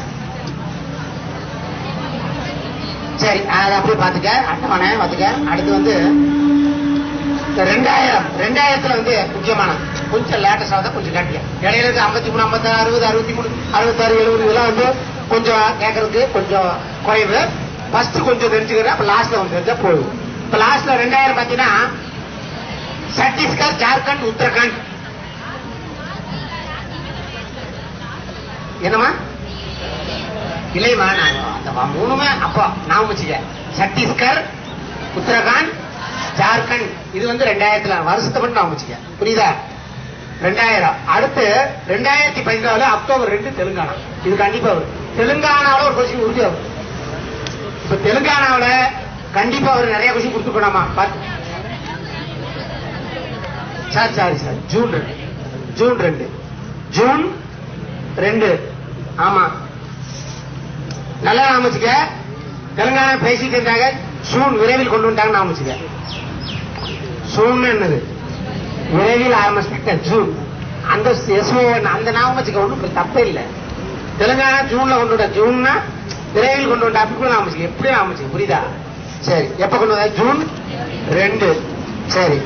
சரி அதை அப்படியே பாத்துக்க அட்டவணை பாத்துக்க அடுத்து வந்து இந்த ரெண்டாயிரம் ரெண்டாயிரத்துல வந்து முக்கியமான கொஞ்சம் லேட்டஸ்டா தான் கொஞ்சம் கட்டியா இடையில இருக்கு ஐம்பத்தி மூணு ஐம்பத்தி அறுபது அறுபத்தி மூணு அறுபத்தாறு எழுபது இதெல்லாம் வந்து கொஞ்சம் கேட்கறதுக்கு கொஞ்சம் குறைவு ஃபர்ஸ்ட் கொஞ்சம் தெரிஞ்சுக்கிறேன் அப்ப லாஸ்ட்ல வந்து தெரிஞ்சா போதும் இப்ப லாஸ்ட்ல ரெண்டாயிரம் பாத்தீங்கன்னா சத்தீஸ்கர் ஜார்க்கண்ட் உத்தரகாண்ட் என்னமா இல்லையம்மா நான் அந்த வ- மூணுமே அப்போ நான் வச்சுக்க சத்தீஸ்கர் உத்தரகாண்ட் ஜார்க்கண்ட் இது வந்து ரெண்டாயிரத்துல வருஷத்தை மட்டும் நான் வச்சுக்க புரியுதா ரெண்டாயிரம் அடுத்து ரெண்டாயிரத்தி பதினாலு அக்டோபர் ரெண்டு தெலுங்கானா இது கண்டிப்பா வரும் தெலுங்கானாவில் ஒரு கொஸ்டின் உறுதி வரும் இப்ப தெலுங்கானாவில் கண்டிப்பா அவர் நிறைய கொஸ்டின் கொடுத்து போனாமா பார்த்து சாரி சாரி சார் ஜூன் ரெண்டு ஜூன் ரெண்டு ஜூன் ரெண்டு ஆமா நல்லா நாம வச்சுக்க தெலுங்கானா பேசிட்டு இருந்தாங்க சூன் விரைவில் கொண்டு வந்தாங்க நாம வச்சுக்க சூன் என்னது விரைவில் ஆரம்பிச்சிட்ட ஜூன் அந்த எஸ்ஓ அந்த நாம வச்சுக்க ஒண்ணும் தப்பே இல்லை தெலுங்கானா ஜூன்ல கொண்டு வந்தா ஜூன்னா விரைவில் கொண்டு வந்தா அப்படி கூட நாம வச்சுக்க எப்படி நாம வச்சுக்க புரியுதா சரி எப்ப கொண்டு வந்தா ஜூன் ரெண்டு சரி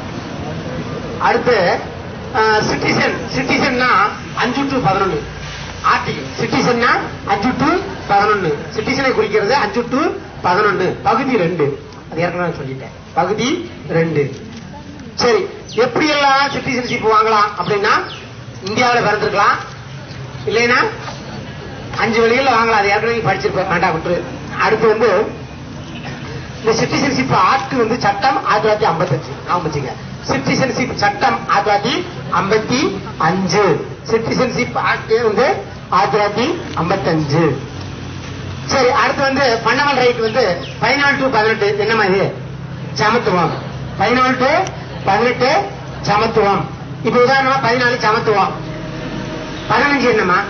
அடுத்து சிட்டிசன் சிட்டிசன்னா அஞ்சு டு பதினொன்று ஆர்டிகல் சிட்டிசன்னா அஞ்சு டு பதினொன்னு சிட்டிசனை குறிக்கிறது அஞ்சு டு பதினொன்னு பகுதி ரெண்டு அது ஏற்கனவே சொல்லிட்டேன் பகுதி ரெண்டு சரி எப்படி எல்லாம் சிட்டிசன்ஷிப் வாங்கலாம் அப்படின்னா இந்தியாவில் பிறந்திருக்கலாம் இல்லைன்னா அஞ்சு வழிகளில் வாங்கலாம் அது ஏற்கனவே படிச்சிருப்பேன் வேண்டாம் விட்டு அடுத்து வந்து இந்த சிட்டிசன்ஷிப் ஆக்ட் வந்து சட்டம் ஆயிரத்தி தொள்ளாயிரத்தி ஐம்பத்தஞ்சு நான் வச்சுங்க சிட்டிசன்ஷிப் சட்டம் ஆயிரத்தி தொள்ளாயிரத்தி ஐம்பத்தி அஞ்சு சிட்டிசன்ஷிப் ஆக்ட் வந்து ஆயிரத்தி தொள்ளாயிரத்தி ஐம்பத்தஞ்சு சரி அடுத்து வந்து ஃபண்டமெண்டல் ரைட் வந்து பதினாலு டு பதினெட்டு என்னமா இது சமத்துவம் பதினாலு டு பதினெட்டு சமத்துவம் இப்ப உதாரணமா பதினாலு சமத்துவம் பதினஞ்சு என்னமா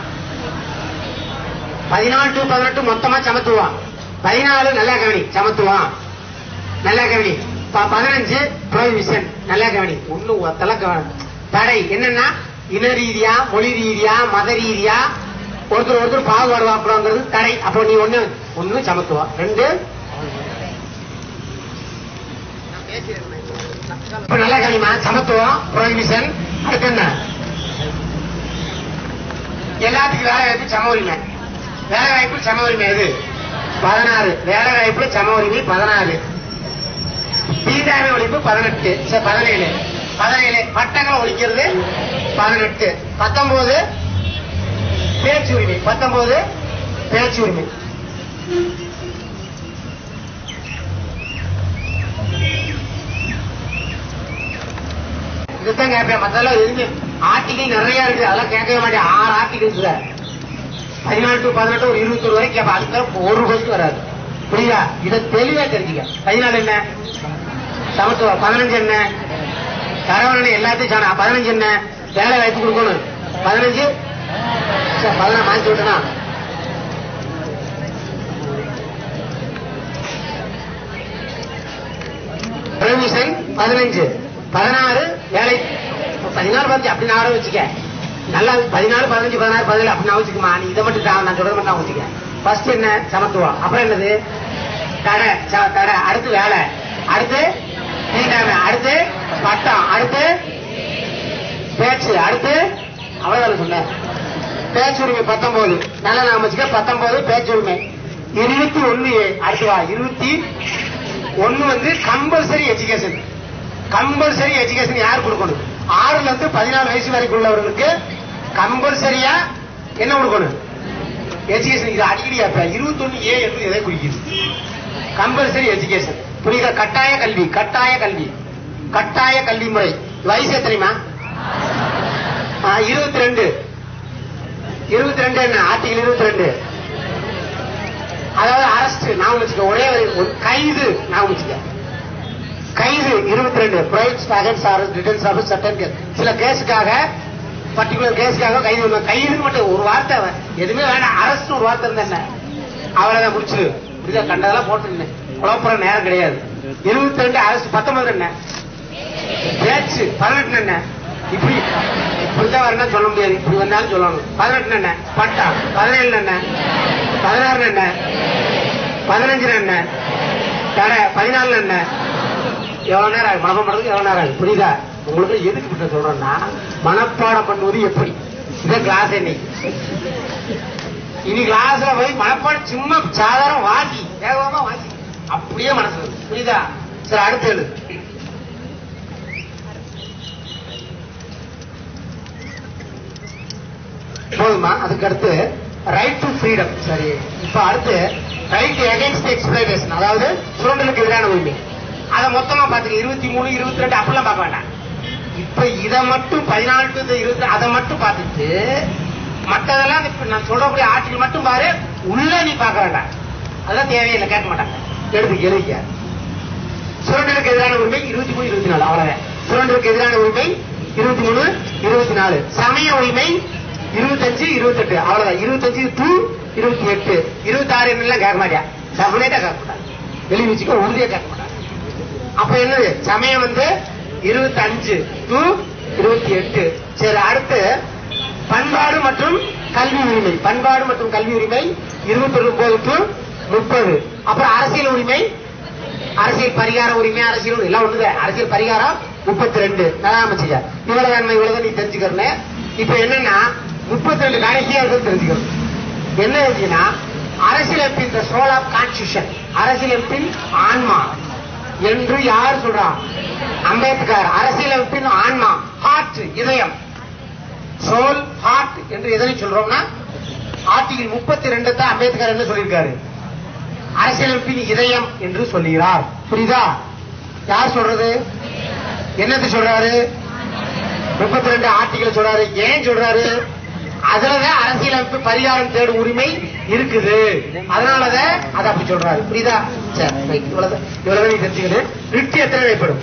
பதினாலு டு பதினெட்டு மொத்தமா சமத்துவம் பதினாலு நல்லா கவனி சமத்துவம் நல்லா கவனி ப- பதினஞ்சு ப்ரொவிஷன் நல்லா கவனி ஒண்ணு ஒத்தல கவனி தடை என்னன்னா இன ரீதியா மொழி ரீதியா மத ரீதியா ஒருத்தர் ஒருத்தர் பாகுபாடு பார்க்கறோங்கிறது தடை அப்போ நீ ஒண்ணு ஒண்ணு சமத்துவம் ரெண்டு இப்ப நல்லா கவனிமா சமத்துவம் ப்ரொவிஷன் அடுத்து என்ன எல்லாத்துக்கும் வேலை வாய்ப்பு சம உரிமை வேலை வாய்ப்பு சம உரிமை எது பதினாறு வேலை வாய்ப்பு சம உரிமை பதினாறு தீண்டாமை ஒழிப்பு பதினெட்டு சரி, பதினேழு பதினேழு பட்டங்களை ஒழிக்கிறது பதினெட்டு பத்தொன்பது பேச்சு உரிமை பத்தொன்பது பேச்சு உரிமை இதுதான் கேட்பேன் மத்தெல்லாம் எதுவுமே ஆர்டிகல் நிறைய இருக்கு அதெல்லாம் கேட்கவே மாட்டேன் ஆறு ஆர்டிகல்ஸ் இல்ல பதினாலு டு பதினெட்டு ஒரு இருபத்தொரு வரைக்கும் கேட்பேன் அதுக்கு மேல ஒரு கொஸ்டின் வராது புரியுதா இதை தெளிவா தெரிஞ்சுக்க பதினாலு என்ன சமத்துவம் பதினஞ்சு என்ன தரவணை எல்லாத்தையும் சொன்னா பதினஞ்சு என்ன வேலை வாய்ப்பு கொடுக்கணும் பதினஞ்சு சரி, பதினாறு மாற்றி விட்டனா பெர்மிஷன் பதினஞ்சு பதினாறு வேலை பதினாறு பதினஞ்சு அப்படி நான் வச்சுக்க நல்லா பதினாலு பதினஞ்சு பதினாறு பதினேழு அப்படி நான் வச்சுக்கமா நீ இதை மட்டும் தான் நான் சொல்றது மட்டும் நான் வச்சுக்க ஃபர்ஸ்ட் என்ன சமத்துவம் அப்புறம் என்னது தடை ச- தடை அடுத்து வேலை அடுத்து தீண்டாமை அடுத்து பட்டம் அடுத்து பேச்சு அடுத்து அவ்வளவுதான் சொன்னேன் பேச்சுரிமை பத்தொன்பது நல்லா நான் வச்சுக்க பத்தொன்பது பேச்சுரிமை இருபத்தி ஒண்ணு அடுத்து வா இருபத்தி ஒண்ணு வந்து கம்பல்சரி எஜுகேஷன் கம்பல்சரி எஜுகேஷன் யார் கொடுக்கணும் ஆறுல இருந்து பதினாலு வயசு வரைக்கும் உள்ளவர்களுக்கு கம்பல்சரியா என்ன கொடுக்கணும் எஜுகேஷன் இது அடிக்கடி அப்ப இருபத்தொன்னு ஏ என்று எதை குறிக்குது கம்பல்சரி எஜுகேஷன் புரியுதா கட்டாய கல்வி கட்டாய கல்வி கட்டாய கல்வி முறை வயசு எத்தனைமா இருபத்தி ரெண்டு இருபத்தி ரெண்டு என்ன ஆர்டிகல் இருபத்தி ரெண்டு அதாவது அரஸ்ட் நான் வச்சுக்க ஒரே ஒரு- ஒரு கைது நான் வச்சுக்க கைது இருபத்தி ரெண்டு private against arrest detention office சட்டம் சில கேஸுக்காக பர்டிகுலர் கேஸுக்காக கைது பண்ண கைது மட்டும் ஒரு வார்த்தை அவன். எதுவுமே வேண்டாம் அரஸ்ட் ஒரு வார்த்தை இருந்தா என்ன அவ்வளவுதான் முடிச்சு புரியுதா கண்டதெல்லாம் போட்டுருந்தேன் குழப்பற நேரம் கிடையாது இருபத்தி ரெண்டு அரசு பத்தொன்பது என்ன பேச்சு பதினெட்டு என்ன இப்படி இப்படிதான் வரணும் சொல்ல முடியாது இப்படி வந்தாலும் சொல்லணும் பதினெட்டு என்ன பட்டா பதினேழு என்ன பதினாறு என்ன பதினஞ்சு என்ன தடை பதினாலு என்ன எவ்வளவு நேரம் ஆகும் மனப்பாடம் பண்றதுக்கு எவ்வளவு நேரம் ஆகும் புரியுதா உங்களுக்கு எதுக்கு இப்படி சொல்றேன்னா மனப்பாடம் பண்ணுவது எப்படி இதான் கிளாஸ் இன்னைக்கு இனி கிளாஸ்ல போய் மனப்பாடம் சும்மா சாதாரண வாசி வேகமா வாசி அப்படியே மனசு வருது. புரியுதா சரி அடுத்து எழுது போதுமா அதுக்கு அடுத்து ரைட் டு ஃப்ரீடம் சரி இப்ப அடுத்து ரைட் அகைன்ஸ்ட் எக்ஸ்பிளைனேஷன் அதாவது சுரண்டலுக்கு எதிரான உரிமை அதை மொத்தமா பாத்துக்க இருபத்தி மூணு இருபத்தி ரெண்டு அப்படிலாம் பார்க்க வேண்டாம் இப்ப இதை மட்டும் பதினாலு to இருபத்தி அதை மட்டும் பார்த்துட்டு மற்றதெல்லாம் இப்ப நான் சொல்றக்கூடிய ஆட்சிகள் மட்டும் பாரு உள்ள நீ பார்க்க வேண்டாம் அதெல்லாம் தேவையில்லை கேட்க மாட்டாங்க எடுத்து எழுதிக்க சுரண்டலுக்கு எதிரான உரிமை இருபத்தி மூணு இருபத்தி நாலு அவ்வளவுதான் சுரண்டலுக்கு எதிரான உரிமை இருபத்தி மூணு இருபத்தி நாலு சமய உரிமை இருபத்தஞ்சு இருபத்தெட்டு அவ்வளவுதான் இருபத்தஞ்சு டு இருபத்தி எட்டு இருபத்தி ஆறு எல்லாம் கேட்க மாட்டியா டெபினேட்டா கேட்க மாட்டாங்க எழுதி வச்சுக்க உறுதியா கேட்க மாட்டாங்க அப்ப என்னது சமயம் வந்து இருபத்தஞ்சு டு இருபத்தி எட்டு சரி அடுத்து பண்பாடு மற்றும் கல்வி உரிமை பண்பாடு மற்றும் கல்வி உரிமை இருபத்தி ஒன்பது டு முப்பது அப்புறம் அரசியல் உரிமை அரசியல் பரிகார உரிமை அரசியல் உரிமை எல்லாம் ஒண்ணுது அரசியல் பரிகாரம் முப்பத்தி ரெண்டு நல்லா அமைச்சுக்க இவ்வளவு நன்மை இவ்வளவு நீ தெரிஞ்சுக்கிறேன் இப்ப என்னன்னா முப்பத்தி ரெண்டு கடைசியா இருக்கு தெரிஞ்சுக்கணும் என்ன இருக்குன்னா அரசியலமைப்பின் த சோல் ஆஃப் கான்ஸ்டியூஷன் அரசியலமைப்பின் ஆன்மா என்று யார் சொல்றா அம்பேத்கர் அரசியலமைப்பின் ஆன்மா ஹார்ட் இதயம் சோல் ஹார்ட் என்று எதனை சொல்றோம்னா ஆர்டிகிள் முப்பத்தி ரெண்டு தான் அம்பேத்கர் என்ன சொல்லியிருக்காரு அரசியலமைப்பின் இதயம் என்று சொல்லுகிறார் புரியுதா யார் சொல்றது என்னது சொல்றாரு முப்பத்தி ரெண்டு ஆர்டிகிள் சொல்றாரு ஏன் சொல்றாரு அதுலதான் அரசியலமைப்பு பரிகாரம் தேடும் உரிமை இருக்குது அதனாலதான் அதை அப்படி சொல்றாரு புரியுதா சரி right. இவ்வளவுதான் இவ்வளவுதான் நீ தெரிஞ்சுக்கணும் ரிட்டு எத்தனை வகைப்படும்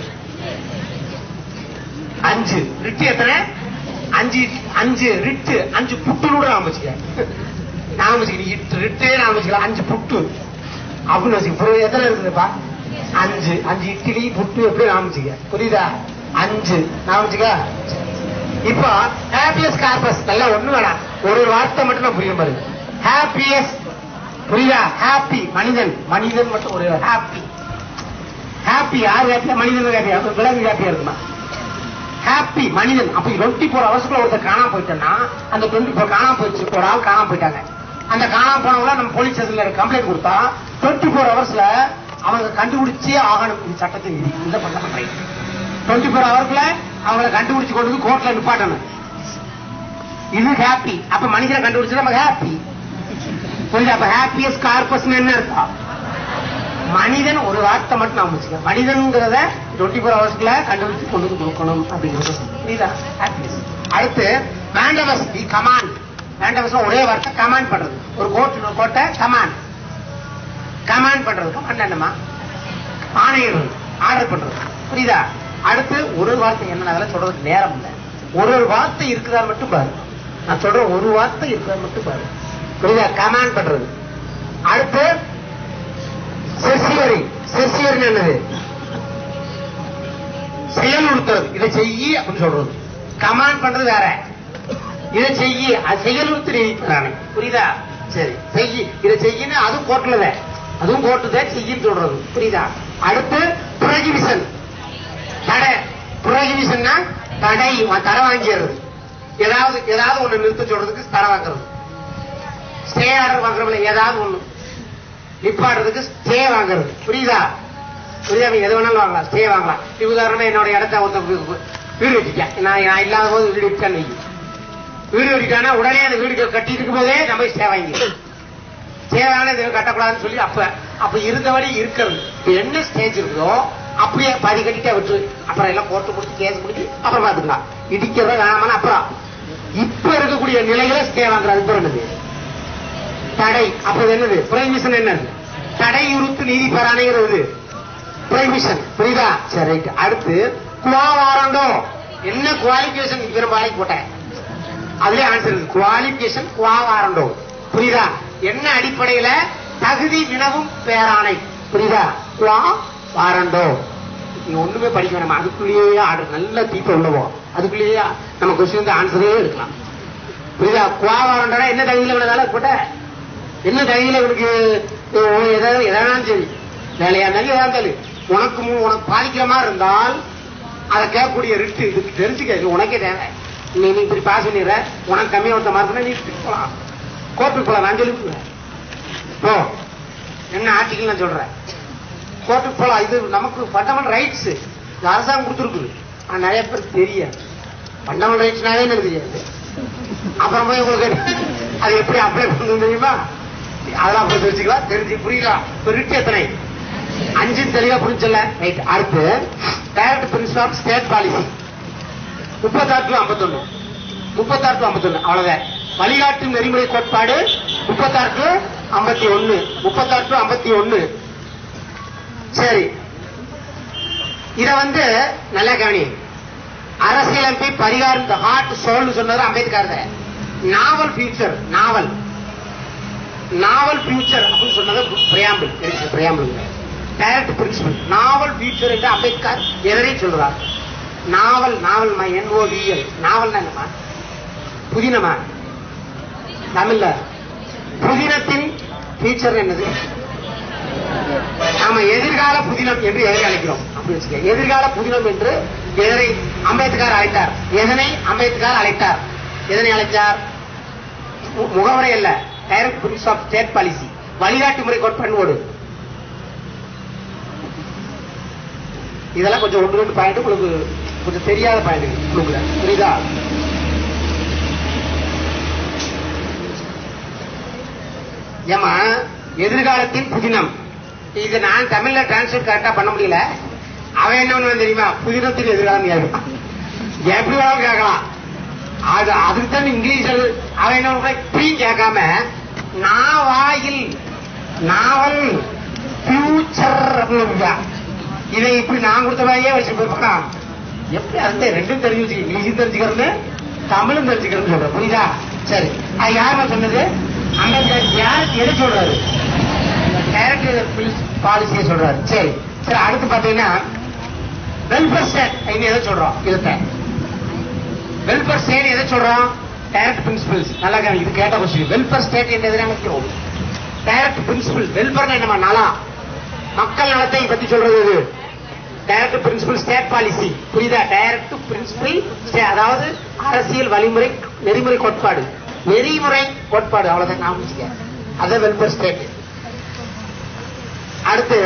அஞ்சு ரிட்டு எத்தனை அஞ்சு அஞ்சு ரிட்டு அஞ்சு புட்டுன்னு கூட நான் வச்சுக்க நான் வச்சுக்க ரிட்டே நான் வச்சுக்கலாம் அஞ்சு புட்டு அப்படின்னு வச்சுக்க புரியுது எத்தனை இருக்குதுப்பா அஞ்சு அஞ்சு இட்லி புட்டு எப்படி நான் வச்சுக்க புரியுதா அஞ்சு நான் வச்சுக்க இப்போ ஹாப்பியஸ் கார்பஸ் நல்லா ஒண்ணு வேணாம் ஒரு ஒரு வார்த்தை மட்டும் நான் புரியும் பாருங்க ஹாப்பியஸ் புரியுதா ஹாப்பி மனிதன் மனிதன் மட்டும் ஒரு ஹாப்பி ஹாப்பி யார் ஹாப்பியா மனிதன் ஹாப்பியா விலங்கு ஹாப்பியா இருக்குமா ஹாப்பி மனிதன் அப்ப டுவெண்ட்டி ஃபோர் ஹவர்ஸ்க்குள்ள ஒருத்தர் காணாம போயிட்டேன்னா அந்த டுவெண்ட்டி ஃபோர் காணாம போயிடுச்சு ஒரு ஆள் காணாம போயிட்டாங்க அந்த காணாம போனவங்கள நம்ம போலீஸ் ஸ்டேஷன்ல கம்ப்ளைண்ட் கொடுத்தா டுவெண்ட்டி ஃபோர் ஹவர்ஸ்ல அவங்க கண்டுபிடிச்சே ஆகணும் இது சட்டத்தின் விதி இந்த பண்ண பண்றீங்க டுவெண்ட்டி ஃபோர் ஹவர்ஸ்ல அவங்கள கண்டுபிடிச்சு கொண்டு வந்து கோர்ட்ல நிப்பாட்டணும் இது ஹாப்பி அப்ப மனிதனை கண்டுபிடிச்சா நம்ம ஹாப்பி புரியுது அப்ப ஹாப்பியஸ்ட் கார்பஸ் என்ன அர்த்தம் மனிதன் ஒரு வார்த்தை மட்டும் நான் வச்சுக்க மனிதன்கிறத டுவெண்ட்டி ஃபோர் ஹவர்ஸ்க்குள்ள கண்டுபிடிச்சு கொண்டு வந்து கொடுக்கணும் அப்படிங்கிறது புரியுதா ஹாப்பினஸ் அடுத்து வேண்டவஸ் தி கமாண்ட் வேண்டவஸ் ஒரே வார்த்தை கமாண்ட் பண்றது ஒரு கோட் ஒரு கோட்டை கமாண்ட் கமாண்ட் பண்றது கமாண்ட் என்னமா ஆணையிடுறது ஆர்டர் பண்றது புரியுதா அடுத்து ஒரு வார்த்தை என்ன அதெல்லாம் சொல்றதுக்கு நேரம் இல்லை ஒரு ஒரு வார்த்தை இருக்குதா மட்டும் பாரு நான் சொல்றேன் ஒரு வார்த்தை இருக்குதா மட்டும் பாரு புரியுதா கமாண்ட் பண்றது அடுத்து செர்சியரி செர்சியரி என்னது செயலுறுத்துறது இதை செய்யி அப்படின்னு சொல்றது கமாண்ட் பண்றது வேற இதை செய்யி அது செயலுறுத்து நீதிக்கிறானே புரியுதா சரி செய்யி இதை செய்யின்னு அதுவும் கோர்ட்ல அதுவும் கோர்ட்டு செய்யின்னு சொல்றது புரியுதா அடுத்து புரகிவிசன் தடை புரகிவிசன்னா தடை வா- தடை வாங்கிடுறது ஏதாவது ஏதாவது ஒண்ணு நிறுத்த சொல்றதுக்கு தடை வாங்குறது ஸ்டே ஆர்டர் வாங்குறவங்கள ஏதாவது ஒண்ணு நிப்பாடுறதுக்கு ஸ்டே வாங்குறது புரியுதா புரியுதா நீங்க எது வேணாலும் வாங்கலாம் ஸ்டே வாங்கலாம் இப்ப உதாரணமா என்னோட இடத்த ஒருத்த வீ- வீ- வீடு கட்டிட்டேன் நான் நான் இல்லாத போது வீடு விட்டான்னு வைங்க. வீடு கட்டிட்டானா உடனே அந்த வீடு கட்டி இருக்கும் போதே நம்ம ஸ்டே வாங்கி ஸ்டே வாங்கினா இது கட்டக்கூடாதுன்னு சொல்லி அப்ப அப்ப இருந்தபடி இருக்கிறது இப்ப என்ன ஸ்டேஜ் இருக்குதோ அப்படியே பாதி கட்டிட்டே விட்டு அப்புறம் எல்லாம் கோர்ட்டு முடிச்சு கேஸ் முடிச்சு அப்புறம் பாத்துக்கலாம் இடிக்கிறத வேணாமான அப்புறம் இப்ப இருக்கக்கூடிய நிலையில ஸ்டே வாங்குறது பேர் என்னது தடை அப்ப இது என்னது புரைமிஷன் என்னது தடையுறுத்து நீதி பெறானேங்கிறது புரைமிஷன் புரியுதா சரி ரைட் அடுத்து குவா வாரண்டோ என்ன குவாலிபிகேஷன் இவர வாய்க்கு போட்டேன் அதுல ஆன்சர் இருக்கு குவாலிபிகேஷன் குவா வாரண்டோ புரியுதா என்ன அடிப்படையில தகுதி வினவும் பேராணை புரியுதா குவா வாரண்டோ நீ ஒண்ணுமே படிக்க வேணாம் அதுக்குள்ளேயே ஆர்டர் நல்ல தீப்ப உள்ளவோம் அதுக்குள்ளேயே நம்ம கொஸ்டின் ஆன்சரே எடுக்கலாம் புரியுதா குவா வாரண்டோனா என்ன தகுதியில வேணாலும் போட்ட என்ன தகுதியில உனக்கு உனக்கு எதாவது எதானாலும் சரி வேலையா இருந்தாலும் எதா இருந்தாலும் உனக்கு மு- உனக்கு பாதிக்கிற மாதிரி இருந்தால் அதை கேட்கக்கூடிய ரிட்டு இதுக்கு தெரிஞ்சுக்க இது உனக்கே தேவை நீ நீ இப்படி பாஸ் பண்ணிடுற உனக்கு கம்மியா ஒருத்த மார்க்னா நீ இப்படி போலாம் கோர்ட்டுக்கு போலாம் நான் சொல்லிவிடுவேன் போ என்ன ஆர்டிக்கல் நான் சொல்றேன் கோர்ட்டுக்கு போலாம் இது நமக்கு ஃபண்டமெண்டல் ரைட்ஸ் அரசாங்கம் கொடுத்துருக்குது ஆனா நிறைய பேருக்கு தெரியாது ஃபண்டமெண்டல் ரைட்ஸ்னாவே எனக்கு தெரியாது அப்புறம் போய் உங்களுக்கு அது எப்படி அப்ளை பண்ணணும் தெரியுமா அதெல்லாம் அப்புறம் தெரிஞ்சுக்கலாம் தெரிஞ்சு புரியுதா இப்ப ரிட் எத்தனை அஞ்சு தெளிவா புரிஞ்சல ரைட் அடுத்து direct principle of state policy முப்பத்தாறு டு ஐம்பத்தொன்னு முப்பத்தாறு டு ஐம்பத்தொன்னு அவ்வளவுதான் வழிகாட்டும் நெறிமுறை கோட்பாடு முப்பத்தாறு டு ஐம்பத்தி ஒன்னு முப்பத்தாறு டு ஐம்பத்தி ஒன்னு சரி இத வந்து நல்லா கவனி அரசியலமைப்பை பரிகாரம் த ஹார்ட் சோல்னு சொன்னது அம்பேத்கர் தான் நாவல் ஃபியூச்சர் நாவல் நாவல் ஃபியூச்சர் அப்படின்னு சொன்னது preamble preamble direct principle novel future என்று அம்பேத்கர் எதனை சொல்றார் நாவல் நாவல் என்ஓவிஎல் நாவல் என்னமா புதினமா தமிழ்ல புதினத்தின் ஃபியூச்சர் என்னது நாம எதிர்கால புதினம் என்று எதனை அழைக்கிறோம் அப்படி வச்சுக்க எதிர்கால புதினம் என்று எதனை அம்பேத்கர் அழைத்தார் எதனை அம்பேத்கர் அழைத்தார் எதனை அழைத்தார் மு- முகவரை அல்ல direct prince of state policy வழிகாட்டு முறை கோட்பாடு இதெல்லாம் கொஞ்சம் ஒன்று ரெண்டு பாயிண்ட் உங்களுக்கு கொஞ்சம் தெரியாத பாயிண்ட் கொடுக்குறேன் புரியுதா ஏமா எதிர்காலத்தின் புதினம் இது நான் தமிழ்ல டிரான்ஸ்லேட் கரெக்டா பண்ண முடியல அவன் என்ன பண்ணுவான் தெரியுமா புதினத்தின் எதிர்காலம் கேட்கலாம் எப்படி வேணாலும் கேட்கலாம் அது அதுக்கு தான் இங்கிலீஷ் எழுது. அவன் என்ன பண்ணுவான் இப்படியும் கேட்காம நாவாயில் நாவல் ஃபியூச்சர் அப்படின்னு இதை இப்படி நான் கொடுத்த மாதிரியே வச்சு போயிருப்பான் எப்படி அந்த ரெண்டும் தெரிஞ்சு வச்சுக்க இங்கிலீஷும் தெரிஞ்சுக்கிறது தமிழும் தெரிஞ்சுக்கிறது சொல்றேன் புரியுதா சரி அது யாருமா சொன்னது அம்பேத்கர் யார் எதை சொல்றாரு டைரக்டர் பாலிசியை சொல்றாரு சரி சரி அடுத்து பாத்தீங்கன்னா வெல்ஃபேர் ஸ்டேட் எதை சொல்றோம் இதை வெல்ஃபேர் ஸ்டேட் எதை சொல்றோம் டைரக்ட் பிரின்சிபல்ஸ் நல்லா கவனி, இது கேட்ட கொஸ்டின் வெல்ஃபேர் ஸ்டேட் என்று எதிராக நினைக்கிறோம் டைரக்ட் பிரின்சிபல் வெல்ஃபேர் என்னமா நலா மக்கள் நலத்தை பத்தி சொல்றது இது டைரக்ட் பிரின்சிபல் ஸ்டேட் பாலிசி புரியுதா டைரக்ட் பிரின்சிபல் அதாவது அரசியல் வழிமுறை நெறிமுறை கோட்பாடு நெறிமுறை கோட்பாடு அவ்வளவுதான் நான் வச்சுக்க அதான் வெல்ஃபேர் ஸ்டேட் அடுத்து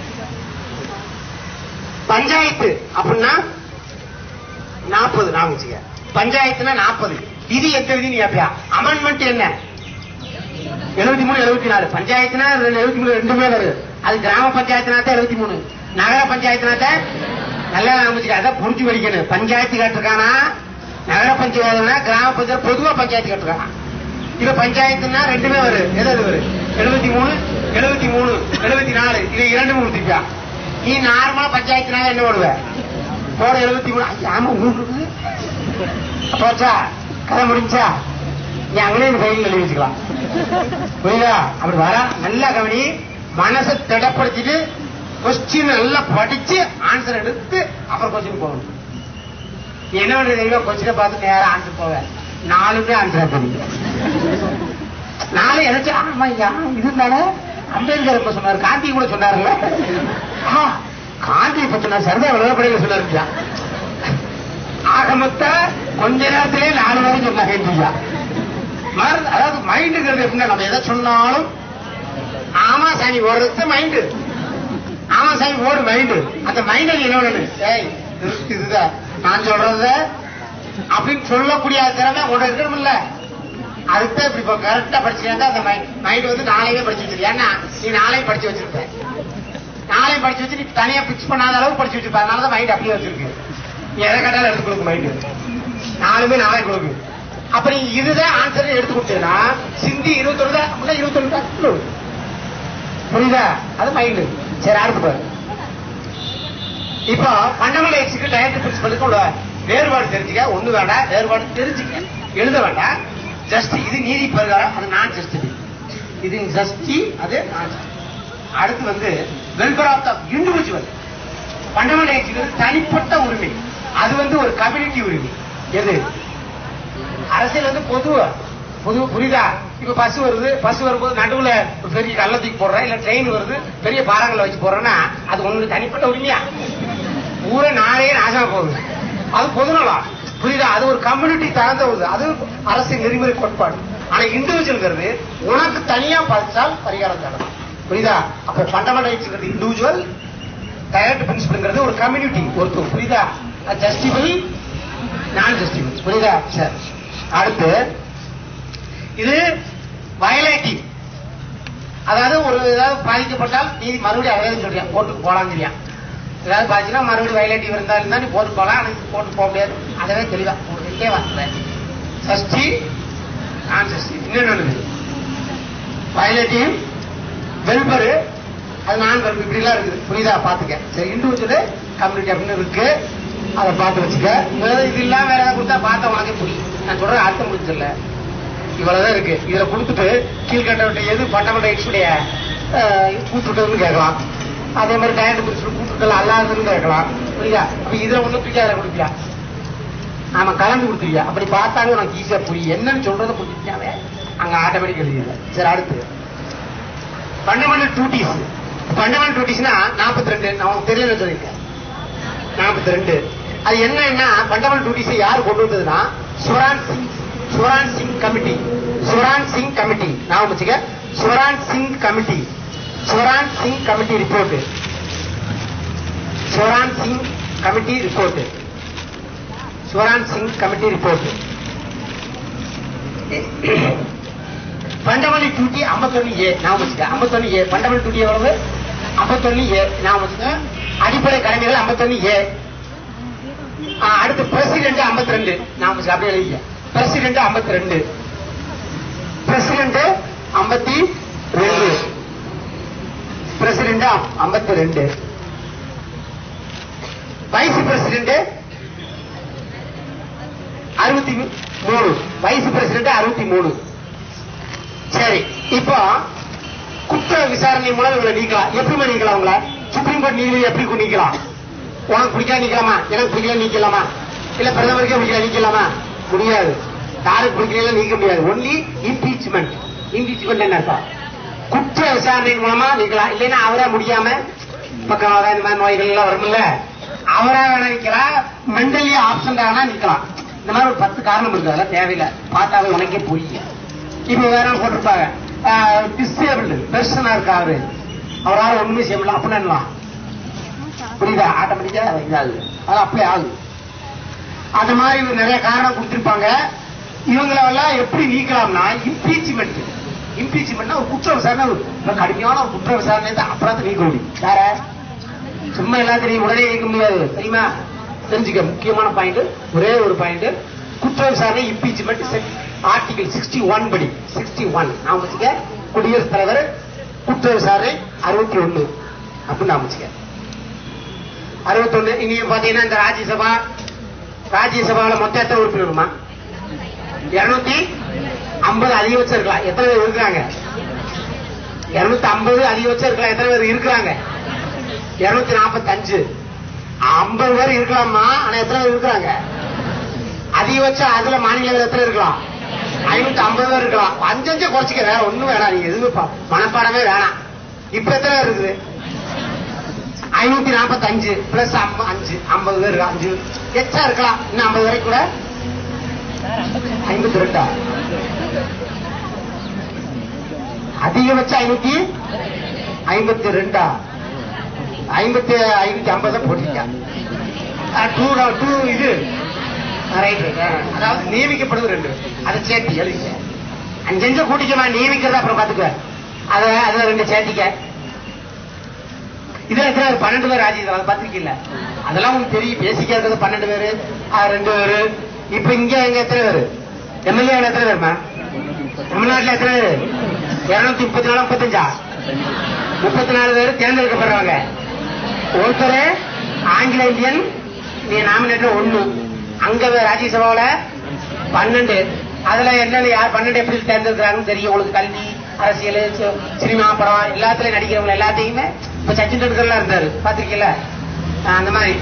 பஞ்சாயத்து அப்படின்னா நாற்பது நான் வச்சுக்க பஞ்சாயத்துனா நாற்பது விதி எந்த விதி நீ கேப்பியா அமெண்ட்மெண்ட் என்ன எழுபத்தி மூணு எழுபத்தி நாலு பஞ்சாயத்துனா எழுபத்தி மூணு ரெண்டுமே வருது அது கிராம பஞ்சாயத்துனா தான் எழுபத்தி மூணு நகர பஞ்சாயத்துனா தான் நல்லா ஆரம்பிச்சுக்க அதான் புரிஞ்சு படிக்கணும் பஞ்சாயத்து கேட்டிருக்கானா நகர பஞ்சாயத்துனா கிராம பஞ்சாயத்து பொதுவா பஞ்சாயத்து கேட்டிருக்கானா இது பஞ்சாயத்துனா ரெண்டுமே வரும் எது எது வரும் எழுபத்தி மூணு எழுபத்தி மூணு எழுபத்தி நாலு இது இரண்டு மூணு திருப்பியா நீ நார்மலா பஞ்சாயத்துனால என்ன பண்ணுவ போட எழுபத்தி மூணு ஐயா, ஆமா உங்களுக்கு போச்சா கதை முடிஞ்சா நீ அங்கேயே இந்த ஃபைல் எழுதி வச்சுக்கலாம் புரியுதா அப்படி வர நல்லா கவனி மனசை திடப்படுத்திட்டு கொஸ்டின் நல்லா படிச்சு ஆன்சர் எடுத்து அப்புறம் கொஸ்டின் போகணும் நீ என்ன பண்றது தெரியுமா கொஸ்டினை பார்த்து நேரம் ஆன்சர் போவ நாலுமே ஆன்சரா தெரியும் நாலு எனக்கு ஆமா ஐயா இது தானே அம்பேத்கர் இப்ப சொன்னார் காந்தி கூட சொன்னார்ல ஆ, காந்தி இப்ப சொன்னார் சர்தார் வல்லபாய் சொன்னார் ஆக மொத்த கொஞ்ச நேரத்திலே நாலு வரை சொன்னாங்க இல்லையா மறு- அதாவது மைண்டுங்கிறது எப்படின்னா நம்ம எதை சொன்னாலும் ஆமா சாமி ஓடுறது மைண்டு ஆமா சாமி ஓடு மைண்டு அந்த மைண்டை நீ என்ன பண்ணணும் ஏய் இது- இதுதான் நான் சொல்றத அப்படின்னு சொல்லக்கூடிய திறமை உனக்கு இருக்கணும்ல அதுதான் இப்படி இப்போ கரெக்டா படிச்சுட்டா அந்த மைண்ட் வந்து நாளையே படிச்சு வச்சிருக்க ஏன்னா நீ நாளையும் படிச்சு வச்சிருப்ப நாளையும் படிச்சு வச்சு நீ தனியா பிக்ஸ் பண்ணாத அளவு படிச்சு வச்சிருப்ப அதனாலதான் மைண்ட் அப்படியே வச்சிருக்கு நீ எதை கேட்டாலும் எடுத்து கொடுக்கும் மைண்டு நாலுமே நாளை கொடுக்கும் அப்ப நீ இதுதான் ஆன்சர் எடுத்து கொடுத்தீங்கன்னா சிந்தி இருபத்தொன்னு தான் அப்படின்னா இருபத்தொன்னு தான் சொல்லு. புரியுதா அது மைண்டு சரி அடுத்து பாரு இப்போ ஃபண்டமெண்டல் எக்ஸுக்கு டயட் பிரின்சிபலுக்கு உள்ள வேறுபாடு தெரிஞ்சுக்க ஒண்ணு வேண்டாம் வேறுபாடு தெரிஞ்சுக்க எழுத வேண்டாம் ஜஸ்ட் இது நீதி பிரகாரம் அது நான் ஜஸ்டிஸ் இது ஜஸ்டி அது நான் justice. அடுத்து வந்து welfare of the individual fundamental எக்ஸுக்கு தனிப்பட்ட உரிமை அது வந்து ஒரு கம்யூனிட்டி உரிமை எது அரசியல் வந்து பொது பொது புரியுதா இப்ப பஸ் வருது பஸ் வரும்போது நடுவுல ஒரு பெரிய கல்ல தூக்கி போடுறேன் இல்ல ட்ரெயின் வருது பெரிய பாறாங்கல்ல வச்சு போடுறேன்னா அது உங்களுக்கு தனிப்பட்ட உரிமையா ஊரே நாளே நாசமா போகுது அது பொதுநலம் புரியுதா அது ஒரு கம்யூனிட்டி சார்ந்த ஒரு அது அரசியல் நெறிமுறை கோட்பாடு ஆனா இண்டிவிஜுவல்ங்கிறது உனக்கு தனியா பதிச்சால் பரிகாரம் தரணும் புரியுதா அப்ப ஃபண்டமெண்டல் இண்டிவிஜுவல் டைரக்ட் பிரின்சிபல்ங்கிறது ஒரு கம்யூனிட்டி ஒருத்தர் புரியுதா ஜஸ்டிபிள் நான் ஜஸ்டிபிள் புரியுதா சரி அடுத்து இது வயலேட்டிவ் அதாவது ஒரு ஏதாவது பாதிக்கப்பட்டால் நீதி மறுபடியும் அதாவது சொல்றியா கோர்ட்டுக்கு போலாம் தெரியா ஏதாவது பாதிச்சுன்னா மறுபடியும் வயலேட்டிவ் இருந்தா இருந்தா நீ போட்டு போகலாம் ஆனால் கோர்ட்டுக்கு போக முடியாது அதவே தெளிவா உங்களுக்கே வாங்குறேன் சஷ்டி நான் சஷ்டி இன்னொன்னு வயலேட்டிவ் வெல்பரு அது நான் வெல்பர் இப்படிலாம் இருக்குது புரியுதா பாத்துக்க சரி இண்டிவிஜுவல் கம்யூனிட்டி அப்படின்னு இருக்கு அதை பார்த்து வச்சுக்க வேற இது இல்லாம வேற ஏதாவது கொடுத்தா பார்த்தா உனக்கே புரியும் நான் சொல்றேன் அர்த்தம் முடிச்சல இவ்வளவுதான் இருக்கு இதுல கொடுத்துட்டு கீழ்கண்டவற்றை எது பண்டமன்ற எக்ஸுடைய கூட்டுட்டதுன்னு கேட்கலாம் அதே மாதிரி டயட் பிரின்சிபல் கூட்டுட்டல் அல்லாததுன்னு கேட்கலாம் புரியுதா அப்ப இதுல ஒண்ணு தூக்கி அதில் கொடுப்பியா நாம கலந்து கொடுத்துருவியா அப்படி பார்த்தாலும் உனக்கு ஈஸியா புரியும் என்னன்னு சொல்றதை புரிஞ்சுட்டாவே அங்க ஆட்டோமேட்டிக் எழுதிடுவேன் சரி அடுத்து ஃபண்டமெண்டல் டியூட்டிஸ் ஃபண்டமெண்டல் டியூட்டிஸ்னா நாற்பத்தி ரெண்டு நான் உங்களுக்கு தெரியல சொல்லியிருக்கேன் நாற்பத்தி ரெண்டு அது என்னன்னா ஃபண்டமெண்டல் டியூட்டிஸ் யார் கொண்டு வந்ததுன்னா சுரான் சிங் சுவரான் சிங் கமிட்டி சுவரான் சிங் கமிட்டி நான் வச்சுக்க Swaran Singh committee Swaran Singh committee report Swaran Singh committee report Swaran Singh committee report fundamental duty 51 A நான் வச்சுக்க 51 ஏ ஃபண்டமெண்டல் டியூட்டி எவ்வளவு 51 ஏ நான் வச்சுக்க அடிப்படை கடமைகள் 51 ஏ ஆ, அடுத்து பிரசிடென்ட் 52 நான் வச்சுக்க அப்படியே எழுதிக்க president 52 president 52 president 52 vice president அறுபத்தி மூணு வைஸ் பிரசிடென்ட் அறுபத்தி மூணு சரி இப்போ குற்ற விசாரணை மூலம் இவங்களை நீக்கலாம் எப்படி நீக்கலாம் உங்களை சுப்ரீம் கோர்ட் நீதிபதி எப்படி நீக்கலாம் உனக்கு பிடிக்கல நீக்கலாமா எனக்கு பிடிக்கல நீக்கலாமா இல்ல பிரதமருக்கே பிடிக்கல நீக்கலாமா முடியாது யாருக்கு பிடிக்கல நீக்க முடியாது ஒன்லி இம்பீச்மெண்ட் இம்பீச்மெண்ட் என்ன அர்த்தம் குற்ற விசாரணை மூலமா நீக்கலாம் இல்லைன்னா அவரா முடியாம பக்கம் இந்த மாதிரி நோய்கள் எல்லாம் வரும்ல அவரா வேணா நிக்கலாம் மென்டலி ஆப்ஷன் வேணா நிக்கலாம் இந்த மாதிரி ஒரு பத்து காரணம் இருக்கு அதெல்லாம் தேவையில்லை பார்த்தாவே உனக்கே புரியும் இப்ப வேற போட்டிருப்பாங்க டிசேபிள்டு பெர்சனா இருக்காரு அவரால் ஒண்ணுமே செய்ய முடியல அப்படின்னு புரியுதா ஆட்டோமேட்டிக்கா இதாகுது அது அப்படியே ஆகுது அந்த மாதிரி இவங்க நிறைய காரணம் கொடுத்திருப்பாங்க இவங்களெல்லாம் எப்படி நீக்கலாம்னா இம்பீச்மெண்ட் இம்பீச்மெண்ட்னா ஒரு குற்ற விசாரணை ஒரு ரொம்ப கடுமையான ஒரு குற்ற விசாரணை தான் அப்புறம் தான் நீக்க முடியும் வேற சும்மா எல்லாத்தையும் உடனே நீக்க முடியாது தெரியுமா தெரிஞ்சுக்க முக்கியமான பாயிண்ட் ஒரே ஒரு பாயிண்ட் குற்ற விசாரணை இம்பீச்மெண்ட் ஆர்டிகல் சிக்ஸ்டி ஒன் படி சிக்ஸ்டி ஒன் நான் வச்சுக்க குடியரசுத் தலைவர் குற்ற விசாரணை அறுபத்தி ஒண்ணு அப்படின்னு நான் வச்சுக்க அறுபத்தொன்னு இங்க பாத்தீங்கன்னா இந்த ராஜ்யசபா ராஜ்யசபாவில் மொத்தம் எத்தனை உறுப்பினருமா இருநூத்தி ஐம்பது அதிகபட்சம் இருக்கலாம் எத்தனை பேர் இருக்கிறாங்க இருநூத்தி ஐம்பது அதிகபட்சம் இருக்கலாம் எத்தனை பேர் இருக்கிறாங்க இருநூத்தி நாற்பத்தஞ்சு ஐம்பது பேர் இருக்கலாமா ஆனா எத்தனை பேர் இருக்கிறாங்க அதிகபட்சம் அதுல மாநிலங்கள் எத்தனை இருக்கலாம் ஐநூத்தி ஐம்பது பேர் இருக்கலாம் அஞ்சு அஞ்சு குறைச்சிக்க வேற ஒண்ணும் வேணாம் நீங்க எதுவுமே பா- மனப்பாடமே வேணாம் இப்ப எத்தனை பேர் இருக்குது ஐநூத்தி நாற்பத்தி அஞ்சு பிளஸ் அஞ்சு ஐம்பது பேர் இருக்கு. அஞ்சு எச்சா இருக்கலாம் இன்னும் ஐம்பது வரைக்கும் கூட ஐம்பத்தி ரெண்டா அதிகபட்சம் ஐநூத்தி ஐம்பத்தி ரெண்டா ஐம்பத்தி ஐநூத்தி ஐம்பது போட்டிருக்கா டூ டூ இது ரைட் அதாவது நியமிக்கப்படுவது ரெண்டு அதை சேர்த்து எழுதிக்க அஞ்சு அஞ்சு கூட்டிக்கமா நியமிக்கிறத அப்புறம் பாத்துக்க அத அதுல ரெண்டு சேர்த்திக்க இதுல எத்தனை பேர்? பன்னெண்டு பேர் ராஜ்யசபா அதை பத்திரிக்கல அதெல்லாம் உங்களுக்கு தெரியும் பேசிக்க இருக்கிறது பன்னெண்டு பேரு ஆ, ரெண்டு பேரு இப்ப இங்க எங்க எத்தனை பேரு எம்எல்ஏ எத்தனை பேருமா தமிழ்நாட்டுல எத்தனை பேரு இருநூத்தி முப்பத்தி நாலு முப்பத்தஞ்சா முப்பத்தி நாலு பேர் தேர்ந்தெடுக்கப்படுறவங்க ஒருத்தர் ஆங்கில இந்தியன் நீ நாமினேட்டர் ஒண்ணு அங்க ராஜ்யசபாவில பன்னெண்டு அதுல என்னன்னு யார் பன்னெண்டு எப்படி தேர்ந்தெடுக்கிறாங்கன்னு தெரியும் உங்களுக்கு கல்வி அரசியல் சி- சினிமா படம் எல்லாத்துலயும் நடிக்கிறவங்க எல்லாத்தையுமே இப்ப சச்சின் டெண்டுல்கர்லாம் இருந்தாரு பாத்திருக்கீங்களா அந்த மாதிரி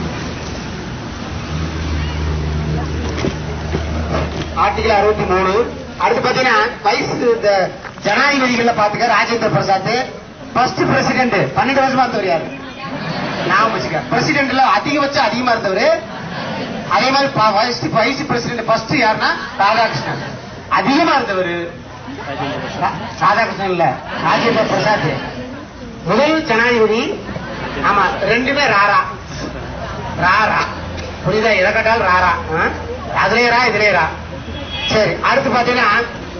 ஆர்டிகல் அறுபத்தி மூணு அடுத்து பாத்தீங்கன்னா வயசு இந்த ஜனாதிபதிகள்ல பாத்துக்க ராஜேந்திர பிரசாத் ஃபர்ஸ்ட் பிரசிடென்ட் பன்னெண்டு வருஷமா இருந்தவர் யாரு நான் வச்சுக்க பிரசிடென்ட்ல அதிகபட்சம் அதிகமா இருந்தவர் அதே மாதிரி வைஸ் வைஸ் பிரசிடென்ட் ஃபர்ஸ்ட் யாருன்னா ராதாகிருஷ்ணன் அதிகமா இருந்தவர் ரா- ராதாகிருஷ்ணன் இல்ல ராஜேந்திர பிரசாத் முதல் ஜனாதிபதி ஆமா ரெண்டுமே ராரா ராரா புரியுதா எதை கேட்டாலும் ராரா ஆ? அதுலயே ரா இதுலயே ரா சரி அடுத்து பாத்தீங்கன்னா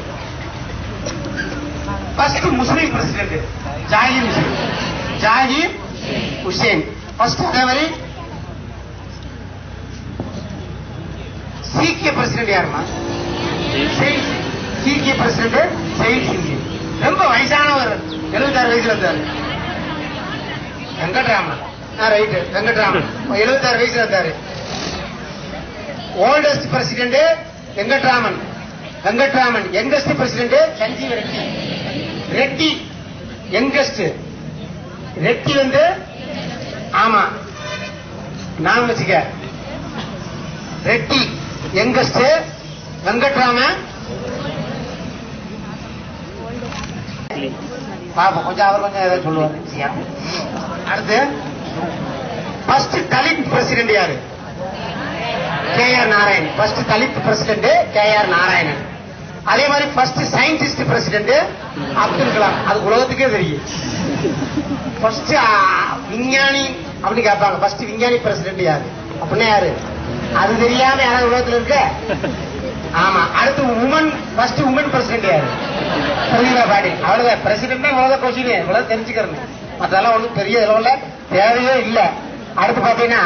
first Muslim president Zakir Muslim Zakir Hussain first அதே மாதிரி சீக்கிய பிரசிடென்ட் யாருமா செயில் சிங். சீக்கிய பிரசிடென்ட் செயில் சிங் ரொம்ப வயசானவர் எழுபத்தாறு வயசுல இருந்தாரு வெங்கட்ராமன் ரைட் வெங்கட்ராமன் எழுபத்தாறு வயசுல இருந்தாரு oldest president Venkataraman Venkataraman youngest president Sanjiva Reddy Reddy youngest Reddy வந்து ஆமா நான் வச்சுக்க ரெட்டி யங்கஸ்ட் வெங்கட்ராமன் பாப்போம் கொஞ்சம் அவர் கொஞ்சம் ஏதாவது சொல்லுவார் ஈஸியா. அடுத்து ஃபர்ஸ்ட் தலித் பிரசிடென்ட் யாரு K R Narayanan first Dalit president K R Narayanan அதே மாதிரி first scientist president Abdul Kalam அது உலகத்துக்கே தெரியும் ஃபர்ஸ்ட் விஞ்ஞானி அப்படின்னு கேட்பாங்க ஃபர்ஸ்ட் விஞ்ஞானி பிரசிடென்ட் யாரு அப்படின்னா யாரு அது தெரியாம யாராவது உலகத்துல இருக்க ஆமா அடுத்து உமன் ஃபர்ஸ்ட் உமன் பிரசிடென்ட் யாரு பிரதீபா பாடில் அவ்வளவுதான் பிரசிடென்ட் இவ்வளவு கொஸ்டின் இவ்வளவு தெரிஞ்சுக்கிறேன் மத்தெல்லாம் ஒண்ணும் பெரிய அளவுல தேவையே இல்ல அடுத்து பாத்தீங்கன்னா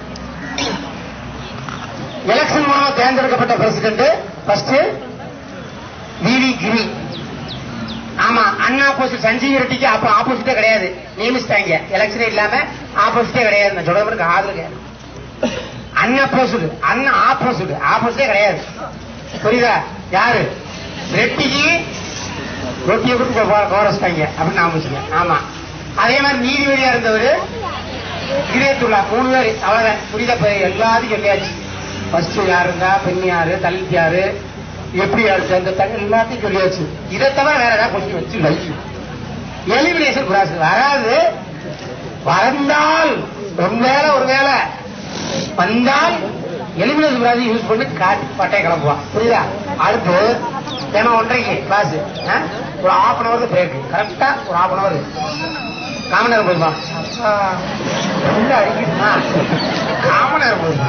எலெக்ஷன் மூலமா தேர்ந்தெடுக்கப்பட்ட பிரசிடென்ட் ஃபர்ஸ்ட் விவி கிரி ஆமா அண்ணா ஆப்போசிட் சஞ்சீவ் ரெட்டிக்கு அப்ப ஆப்போசிட்டே கிடையாது நியமிச்சிட்டாங்க எலெக்ஷனே இல்லாம ஆப்போசிட்டே கிடையாது நான் சொல்றவருக்கு ஆதரவு அண்ணா ஆப்போசிட் அண்ணா ஆப்போசிட் ஆப்போசிட்டே கிடையாது புரியுதா யாரு ரெட்டிக்கு ரொட்டியை கொடுத்து கோரஸ்டாங்க அப்படின்னு ஆரம்பிச்சுங்க ஆமா அதே மாதிரி நீதிபதியா இருந்தவர் கிரேத்துள்ளா மூணு பேர் அவ்வளவுதான் புரியுதா இப்ப எல்லாத்தையும் சொல்லியாச்சு ஃபர்ஸ்ட் யாரு இருந்தா பெண் யாரு தலித் யாரு எப்படி யாரு சேர்ந்த எல்லாத்தையும் சொல்லியாச்சு இதை தவிர வேற ஏதாவது கொஸ்டின் வச்சு வை எலிமினேஷன் ப்ராசஸ் வராது வந்தால் ஒரு வேலை ஒரு வேலை வந்தால் எலிமினேஷன் ப்ராசஸ் யூஸ் பண்ணி காட்டி பட்டை கிளம்புவான் புரியுதா அடுத்து ஏன்னா ஒன்றைக்கு கிளாஸ் ஒரு ஹாஃப் அன் ஹவர் பிரேக் கரெக்டா ஒரு ஹாஃப் அன் ஹவர் காமன் நேரம் போதுமா ரொம்ப அடிக்குதுமா காமன் நேரம் போதுமா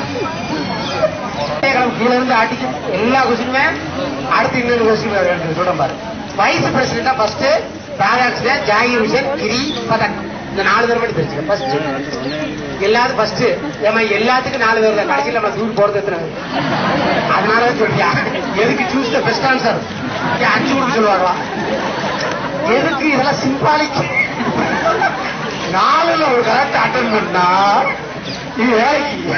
கீழ இருந்து அடிச்சு எல்லா கொஸ்டினுமே அடுத்து இன்னொரு கொஸ்டின் ரெண்டு சொல்றேன் பாரு வைஸ் பிரசிடண்டா ஃபர்ஸ்ட் ராதாகிருஷ்ணன் ஜாகிர் ஹுசேன் கிரி பதன் இந்த நாலு பேர் மட்டும் தெரிஞ்சுக்க ஃபர்ஸ்ட் எல்லாரும் ஃபர்ஸ்ட் ஏமா எல்லாத்துக்கும் நாலு பேர் தான் கடைசியில் நம்ம தூக்கி போறது எத்தனை பேர்? அதனால சொல்லியா எதுக்கு சூஸ் த பெஸ்ட் ஆன்சர் அஞ்சு கொடுக்க சொல்லுவாங்களா எதுக்கு இதெல்லாம் சிம்பாலிக் நாலுல ஒரு கரெக்ட் அட்டன் பண்ணா இது வேலைக்கு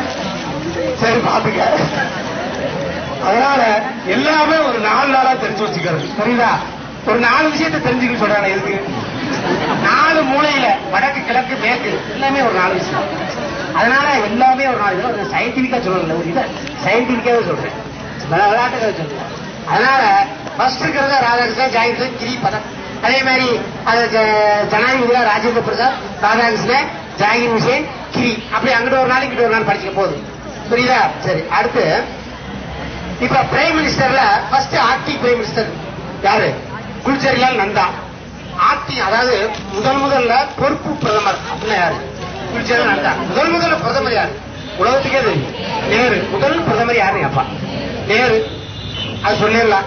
சரி பாத்துக்க அதனால எல்லாமே ஒரு நாலு நாளா தெரிஞ்சு வச்சுக்கிறது புரியுதா ஒரு நாலு விஷயத்தை தெரிஞ்சுக்க சொல்றாங்க எதுக்கு நாலு மூலையில வடக்கு கிழக்கு மேற்கு எல்லாமே ஒரு நாலு விஷயம் அதனால எல்லாமே ஒரு நாலு இதெல்லாம் சயின்டிபிக்கா சொல்லல ஒரு இதை சயின்டிபிக்காவே சொல்றேன் விளையாட்டுக்காக சொல்றேன் அதனால ஃபர்ஸ்ட் இருக்கிறத ராதாகிருஷ்ணன் ஜாகிர் கிரி பதம் அதே மாதிரி அது ஜ- ஜனாதிபதியா ராஜேந்திர பிரசாத் ராதாகிருஷ்ணன் ஜாகிர் ஹுசேன் கிரி அப்படி அங்கிட்டு ஒரு நாள் இங்கிட்டு ஒரு நாள் படிச்சுக்க போதும் புரியுதா சரி அடுத்து இப்ப பிரைம் மினிஸ்டர்ல ஃபர்ஸ்ட் ஆர்டி பிரைம் மினிஸ்டர் யாரு குல்ஜரிலால் நந்தா ஆர்டி அதாவது முதல் முதல்ல பொறுப்பு பிரதமர் அப்படின்னா யாரு குல்ஜரிலால் நந்தா முதல் முதல்ல பிரதமர் யாரு உலகத்துக்கே தெரியும் நேரு முதல் பிரதமர் யாரு அப்பா நேரு அது சொல்லிடலாம்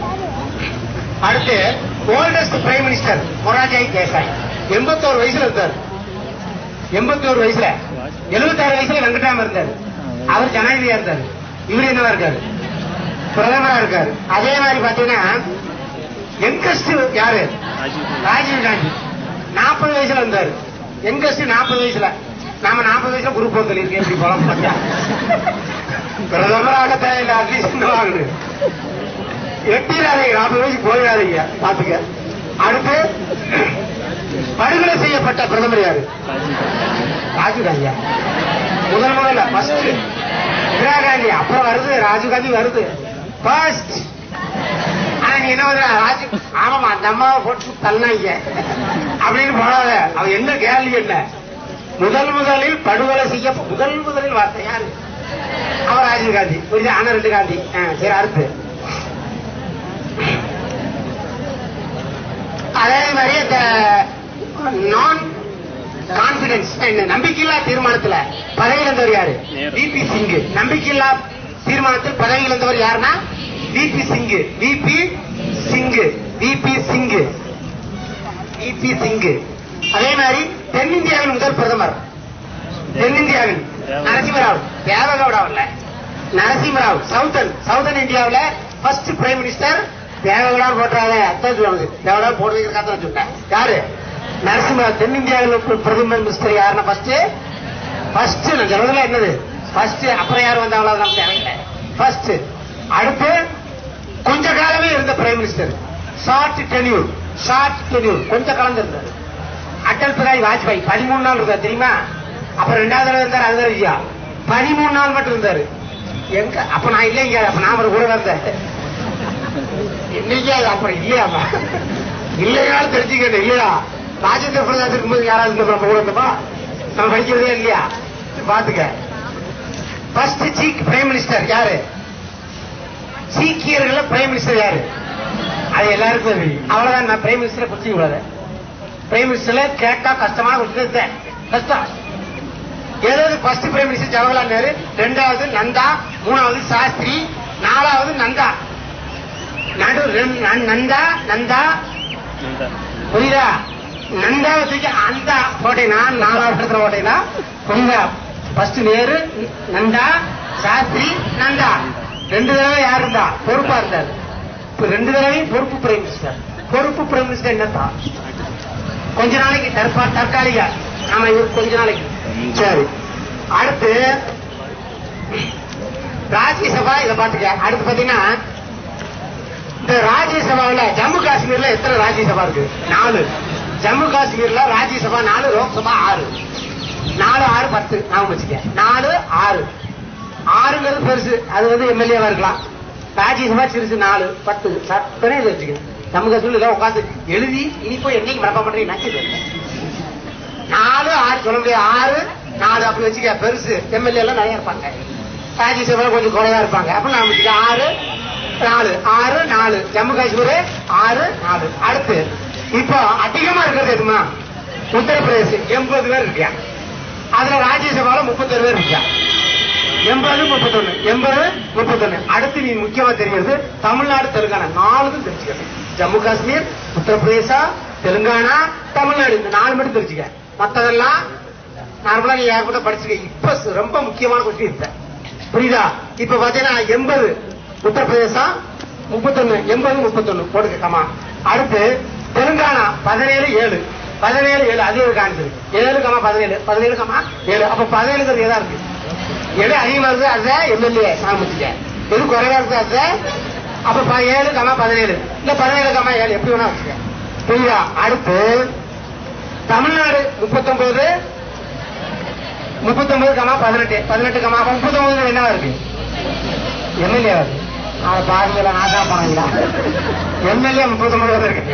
அடுத்து oldest prime minister Morarji Desai எண்பத்தோரு வயசுல இருந்தார் எண்பத்தோரு வயசுல எழுபத்தாறு வயசுல வெங்கடாம இருந்தார் அவர் ஜனாதிபதியா இருந்தார் இவர் என்னவா இருக்காரு பிரதமரா இருக்காரு அதே மாதிரி பாத்தீங்கன்னா யங்கஸ்ட் யாரு ராஜீவ் காந்தி நாற்பது வயசுல இருந்தாரு யங்கஸ்ட் நாற்பது வயசுல நாம நாற்பது வயசுல குரூப் ஒன்று இருக்கு எப்படி போலாம் பார்த்தா பிரதமராக தேவையில்லை அட்லீஸ்ட் என்ன வாங்குது எட்டிடாதீங்க நாற்பது வயசு போயிடாதீங்க பாத்துக்க அடுத்து படுகொலை செய்யப்பட்ட பிரதமர் யாரு ராஜீவ் காந்தியா முதல் முதல்ல ஃபர்ஸ்ட் இந்திரா காந்தி அப்புறம் வருது ராஜீவ் காந்தி வருது ஃபர்ஸ்ட் ஆனா நீ என்ன பண்ற ராஜீவ் ஆமாமா அந்த அம்மாவை போட்டு தள்ளாங்க அப்படின்னு போடாத அவ என்ன கேள்வி என்ன முதல் முதலில் படுகொலை செய்ய முதல் முதலில் வார்த்தை யாரு அவர் ராஜீவ் காந்தி புரியுது ஆனா ரெண்டு காந்தி ஆ, சரி அடுத்து அதே மாதிரி இந்த நான் கான்பிடன்ஸ் நம்பிக்கையில்லா தீர்மானத்துல பதவி இழந்தவர் யாரு விபி சிங் நம்பிக்கையில்லா தீர்மானத்தில் பதவி இழந்தவர் யாருன்னா VP Singh VP Singh VP Singh VP Singh அதே மாதிரி தென்னிந்தியாவின் முதல் பிரதமர் தென்னிந்தியாவின் நரசிம்மராவ் தேவகவுடா இல்ல நரசிம்மராவ் சவுத்தன் சவுத்தன் இந்தியாவுல ஃபர்ஸ்ட் பிரைம் மினிஸ்டர் தேவகவுடா போட்டாங்க அதான் சொல்லுவாங்க தேவகவுடா போடுறதுக்கு கதை சொல்லிட்டேன் யாரு நரசிம்மராவ் தென்னிந்தியாவில் உள்ள பிரதமர் மினிஸ்டர் யாருன்னா ஃபர்ஸ்ட் ஃபர்ஸ்ட் நான் சொல்றதுல என்னது ஃபர்ஸ்ட் அப்புறம் யார் வந்தாங்களோ அது நமக்கு தேவையில்லை ஃபர்ஸ்ட் அடுத்து கொஞ்ச காலமே இருந்த prime minister short tenure short tenure கொஞ்ச காலம் இருந்தார் அடல் பிகாரி வாஜ்பாய் பதிமூணு நாள் இருந்தார் தெரியுமா அப்புறம் ரெண்டாவது தடவை இருந்தார் அது வேற விஷயம் பதிமூணு நாள் மட்டும் இருந்தாரு எங்க அப்ப நான் இல்லைங்க அப்ப நான் அவர் கூட வந்தேன் இன்னைக்கு அது அப்புறம் இல்லையாமா இல்லைனாலும் தெரிஞ்சுக்கணும் இல்லையா ராஜேந்திர பிரசாத் இருக்கும்போது யாராவது இருந்த நம்ம கூட இருந்தப்பா நம்ம படிக்கிறதே இல்லையா பாத்துக்க ஃபர்ஸ்ட் சீக் பிரைம் மினிஸ்டர் யாரு சீக்கியர்கள பிரைம் மினிஸ்டர் யாரு அது எல்லாருக்கும் தெரியும் அவ்வளவுதான் நான் பிரைம் மினிஸ்டரை குறிச்சு கூடாது பிரைம் மினிஸ்டர்ல கேட்டா கஷ்டமான கொஸ்டின் கஷ்டம் ஏதாவது first prime minister Jawaharlal Nehru ரெண்டாவது நந்தா மூணாவது சாஸ்திரி நாலாவது நந்தா நடு ரெண்- ந- நந்தா நந்தா புரியுதா நந்தாவை தூக்கி அந்த போட்டேனா நாலாவது இடத்துல போட்டேனா புரியுதா ஃபர்ஸ்ட் நேரு நந்தா சாஸ்திரி நந்தா ரெண்டு தடவை யார் இருந்தா பொறுப்பா இருந்தார் இப்ப ரெண்டு தடவையும் பொறுப்பு பிரைம் மினிஸ்டர் பொறுப்பு பிரைம் மினிஸ்டர் என்னத்தா கொஞ்ச நாளைக்கு தற்பா தற்காலிக ஆமா இவர் கொஞ்ச நாளைக்கு சரி அடுத்து ராஜ்யசபா இதை பாத்துக்க அடுத்து பாத்தீங்கன்னா இந்த ராஜ்யசபாவில் ஜம்மு காஷ்மீர்ல எத்தனை ராஜ்யசபா இருக்கு நாலு ஜம்மு காஷ்மீர்ல ராஜ்யசபா நாலு லோக்சபா ஆறு நாலு ஆறு பத்து நான் வச்சுக்க நாலு ஆறு ஆறுங்கிறது பெருசு அது வந்து எம்எல்ஏவா இருக்கலாம் ராஜ்யசபா சிறுசு நாலு பத்து சத்தனே இது வச்சுக்கணும் ஜம்மு காஷ்மீர்ல இதை உட்காந்து எழுதி இனி போய் என்னைக்கு மரப்பா பண்றீங்க நச்சு நாலு ஆறு சொல்ல முடியாது ஆறு நாலு அப்படி வச்சுக்க பெருசு எம்எல்ஏ எல்லாம் நிறைய இருப்பாங்க ராஜ்யசபா கொஞ்சம் குறைவா இருப்பாங்க அப்ப நான் வச்சுக்க ஆறு நாலு ஆறு நாலு ஜம்மு காஷ்மீர் ஆறு நாலு அடுத்து இப்போ அதிகமா இருக்கிறது எதுமா உத்தரப்பிரதேசம் எண்பது பேர் இருக்கியா அதுல ராஜ்யசபால முப்பத்தொரு பேர் இருக்கியா எண்பது முப்பத்தொன்னு எண்பது முப்பத்தொன்னு அடுத்து நீ முக்கியமா தெரியுது தமிழ்நாடு தெலுங்கானா நாலுக்கும் தெரிஞ்சுக்கணும் ஜம்மு காஷ்மீர் உத்தரப்பிரதேசா தெலுங்கானா தமிழ்நாடு இந்த நாலு மட்டும் தெரிஞ்சுக்க மத்ததெல்லாம் நார்மலா நீ யார் கூட படிச்சுக்க இப்ப ச- ரொம்ப முக்கியமான கொஸ்டின் இப்ப புரியுதா இப்ப பாத்தீங்கன்னா எண்பது உத்தரப்பிரதேசா முப்பத்தொன்னு எண்பது முப்பத்தொன்னு போடுங்க கமா அடுத்து தெலுங்கானா பதினேழு ஏழு பதினேழு ஏழு அது ஒரு காணிச்சது ஏழு கமா பதினேழு பதினேழு கமா ஏழு அப்ப பதினேழுங்கிறது எதா இருக்கு எது அதிகமா இருக்கு அதுதான் எம்எல்ஏ ஆரம்பிச்சுக்க எது குறைவா இருக்கு அதுதான் அப்ப ப- ஏழு கமா பதினேழு இல்ல பதினேழு கமா ஏழு எப்படி வேணா வச்சுக்க புரியுதா அடுத்து தமிழ்நாடு முப்பத்தொன்பது முப்பத்தொன்பது கமா பதினெட்டு பதினெட்டு கமா முப்பத்தொன்பது என்னவா இருக்கு எம்எல்ஏ இருக்கு அதை பாருங்களா நாசா போனீங்களா எம்எல்ஏ முப்பத்தொன்பது பேர் இருக்கு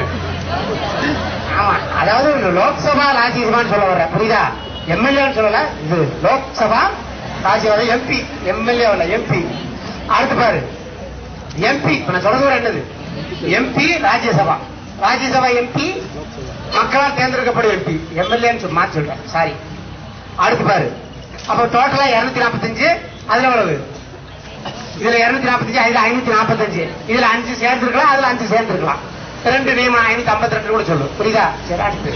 ஆமா அதாவது இந்த லோக்சபா ராஜ்யசபான்னு சொல்ல வர்ற புரியுதா எம்எல்ஏன்னு சொல்லல இது லோக்சபா ராஜ்யசபா எம்பி எம்எல்ஏ இல்ல எம்பி அடுத்து பாரு எம்பி இப்ப நான் சொல்றது கூட என்னது எம்பி ராஜ்யசபா ராஜ்யசபா எம்பி மக்களால் தேர்ந்தெடுக்கப்படும் எம்பி எம்எல்ஏன்னு சொல்லி மாத்தி சொல்றேன் சாரி அடுத்து பாரு அப்ப டோட்டலா இருநூத்தி நாற்பத்தஞ்சு அதுல எவ்வளவு இதுல இருநூத்தி நாற்பத்தஞ்சு அதுல ஐநூத்தி நாற்பத்தஞ்சு இதுல அஞ்சு சேர்ந்துருக்கலாம் அதுல அஞ்சு சேர்ந்துருக்கலாம் ரெண்டு நியமனம் ஐநூத்தி ஐம்பத்தி ரெண்டு கூட சொல்லு புரியுதா சரி அடுத்து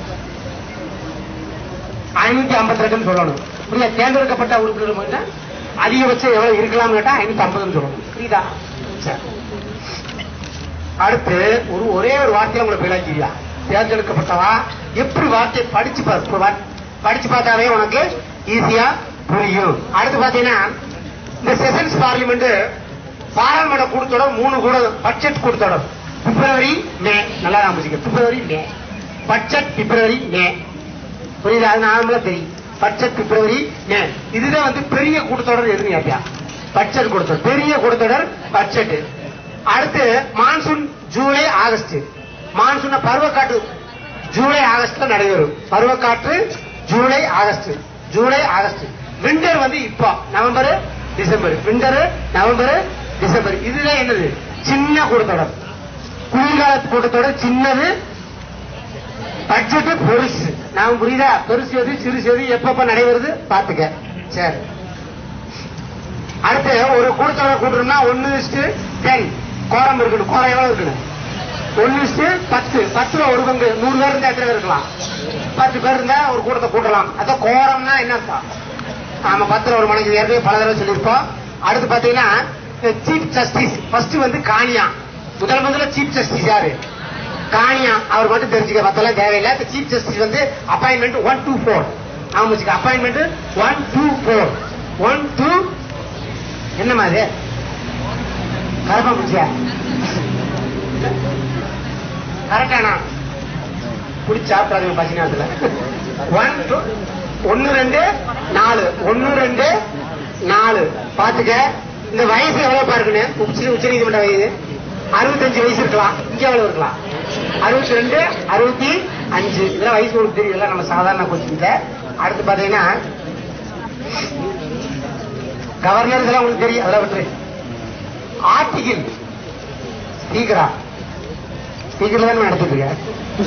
ஐநூத்தி ஐம்பத்தி ரெண்டுன்னு சொல்லணும் புரியுதா தேர்ந்தெடுக்கப்பட்ட உறுப்பினர் மட்டும் அதிகபட்சம் எவ்வளவு இருக்கலாம்னு கேட்டா ஐநூத்தி ஐம்பதுன்னு சொல்லணும் புரியுதா சரி அடுத்து ஒரு ஒரே ஒரு வார்த்தையில உங்களுக்கு விளங்கியா தேர்ந்தெடுக்கப்பட்டவா எப்படி வார்த்தையை படிச்சு பாரு இப்ப வா- படிச்சு பார்த்தாவே உனக்கு ஈஸியா புரியும் அடுத்து பாத்தீங்கன்னா இந்த செஷன்ஸ் பார்லிமெண்ட் பாராளுமன்ற கூட்டத்தொடர் மூணு கூட பட்ஜெட் கூட்டத்தொடர் பிப்ரவரி மே நல்லா ஞாபகம் பிப்ரவரி மே பட்ஜெட் பிப்ரவரி மே புரியுதா அது நார்மலா தெரியும் பட்ஜெட் பிப்ரவரி மே இதுதான் வந்து பெரிய கூட்டத்தொடர் எதுன்னு கேட்டியா பட்ஜெட் கூட்டத்தொடர் பெரிய கூட்டத்தொடர் பட்ஜெட் அடுத்து மான்சூன் ஜூலை ஆகஸ்ட் மான்சூன் பருவக்காற்று ஜூலை ஆகஸ்ட்ல நடைபெறும் பருவக்காற்று July August July August winter வந்து இப்போ November December winter November December இதுதான் என்னது சின்ன கூட்டத்தொடர் குளிர்கால கூட்டத்தொடர் சின்னது பட்ஜெட் பெருசு நான் புரியுதா பெருசு எது சிறுசு எது எப்பப்ப நடைபெறுது பாத்துக்க சரி அடுத்து ஒரு கூட்டத்தொடர் கூட்டணும்னா ஒன்னு டென் கோரம் இருக்கணும் கோரம் எவ்வளவு இருக்கணும் ஒன்னு பத்து பத்துல ஒரு பங்கு நூறு பேர் இருந்தா எத்தனை பேர் இருக்கலாம் பத்து பேர் இருந்தா ஒரு கூட்டத்தை கூட்டலாம் அதான் கோரம்னா என்ன அர்த்தம் நாம பத்துல ஒரு மணிக்கு ஏற்கனவே பல தடவை சொல்லியிருப்போம் அடுத்து பாத்தீங்கன்னா சீஃப் ஜஸ்டிஸ் ஃபர்ஸ்ட் வந்து காணியா முதல் முதல்ல சீஃப் ஜஸ்டிஸ் யாரு காணியா அவர் மட்டும் தெரிஞ்சுக்க மத்தெல்லாம் தேவையில்லை சீஃப் ஜஸ்டிஸ் வந்து அப்பாயின்மெண்ட் ஒன் டூ ஃபோர் ஆமா வச்சுக்க appointment one two four one two என்ன மாதிரி கரப்பா முடிச்சியா கரெக்டானா பிடிச்சி சாப்பிடாதீங்க பசி நேரத்துல ஒன் டூ ஒன்னு ரெண்டு நாலு ஒன்னு ரெண்டு நாலு பாத்துக்க இந்த வயசு எவ்வளவு பாருக்குன்னு உச்ச உச்ச நீதிமன்ற வயது அறுபத்தஞ்சு வயசு இருக்கலாம் இங்க எவ்வளவு இருக்கலாம் அறுபத்தி ரெண்டு அறுபத்தி அஞ்சு இதெல்லாம் வயசு உங்களுக்கு தெரியல நம்ம சாதாரண கொஸ்டின் அடுத்து பாத்தீங்கன்னா கவர்னர் இதெல்லாம் உங்களுக்கு தெரியும் அதெல்லாம் விட்டுரு ஆர்டிகிள் ஸ்பீக்கரா ஸ்பீக்கர்ல தான் நடத்திட்டு இருக்க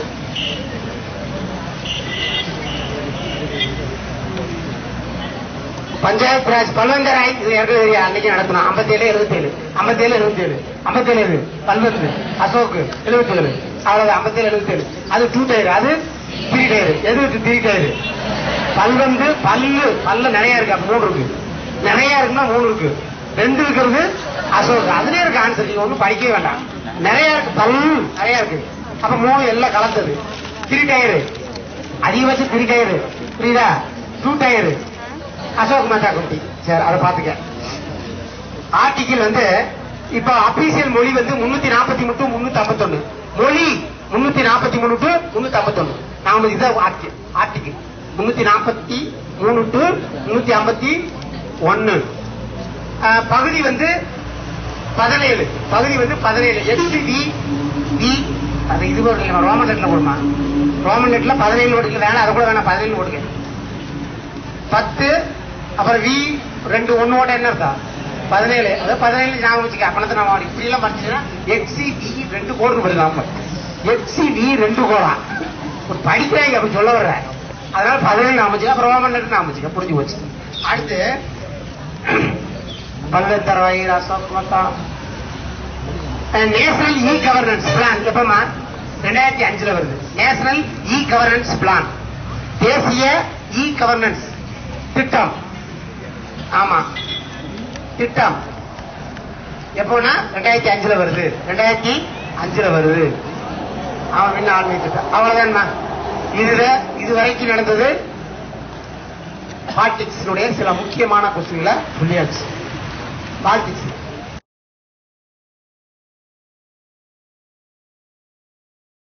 பஞ்சாயத் ராஜ் பல்வந்தராய் இது ஏற்கனவே தெரியும் அன்னைக்கு நடத்தணும் ஐம்பத்தேழு எழுபத்தேழு ஐம்பத்தேழு எழுபத்தேழு ஐம்பத்தேழு எழுது பல்வந்து அசோக் எழுபத்தேழு அவ்வளவு ஐம்பத்தேழு எழுபத்தேழு அது டூ டயர் அது த்ரீ டயர் எது த்ரீ டயர் பல்வந்து பல்லு பல்ல நிறைய இருக்கு அப்ப மூணு இருக்கு நிறைய இருக்குன்னா மூணு இருக்கு ரெண்டு இருக்கிறது அசோக் அதுலயே இருக்கு ஆன்சர் நீங்க ஒண்ணும் படிக்கவே வேண்டாம் நிறைய இருக்கு பல் நிறைய இருக்கு அப்ப மூணு எல்லாம் கலந்தது த்ரீ டயரு அதிகபட்சம் த்ரீ டயரு புரியுதா டூ டயரு அசோக் மேத்தா குட்டி சரி அதை பாத்துக்க ஆர்டிகிள் வந்து இப்ப அபிஷியல் மொழி வந்து முன்னூத்தி நாற்பத்தி மூணு முன்னூத்தி ஐம்பத்தொன்னு மொழி முன்னூத்தி நாற்பத்தி மூணு டு முன்னூத்தி ஐம்பத்தொன்னு நாம இதான் ஆர்டிகிள் முன்னூத்தி நாற்பத்தி மூணு டு முன்னூத்தி ஐம்பத்தி ஒன்னு பகுதி வந்து பதினேழு பகுதி வந்து பதினேழு எக்ஸ் வி வி அது இது போடுங்க ரோமன் லெட்ல போடுமா ரோமன் லெட்ல பதினேழு ஓடுங்க வேணாம் அதை கூட வேணாம் பதினேழு ஓடுங்க பத்து அப்புறம் வி ரெண்டு ஒன்னோட என்ன இருக்கா பதினேழு அதாவது பதினேழு ஞாபகம் வச்சுக்க பணத்தை நம்ம இப்படி எல்லாம் படிச்சுன்னா எக்ஸி வி ரெண்டு கோடு வருது நாம எக்ஸி வி ரெண்டு கோடா ஒரு படிக்கிறாங்க அப்படி சொல்ல வர்ற அதனால பதினேழு நாம வச்சுக்க அப்புறம் ரோமன் லெட்டர் நாம வச்சுக்க புரிஞ்சு போச்சு அடுத்து பல்வேத்தரவாய் Ashok Mehta national e governance plan எப்பமா ரெண்டாயிரத்தி அஞ்சுல வருது நேஷனல் இ கவர்னன்ஸ் பிளான் தேசிய இ கவர்னன்ஸ் திட்டம் ஆமா திட்டம் எப்போனா ரெண்டாயிரத்தி அஞ்சுல வருது ரெண்டாயிரத்தி அஞ்சுல வருது அவன் முன்ன ஆன்மீக திட்டம் அவ்வளவுதான்மா இதுல இதுவரைக்கும் நடந்தது பாலிடிக்ஸ் சில முக்கியமான கொஸ்டின்ல சொல்லியாச்சு பாலிடிக்ஸ்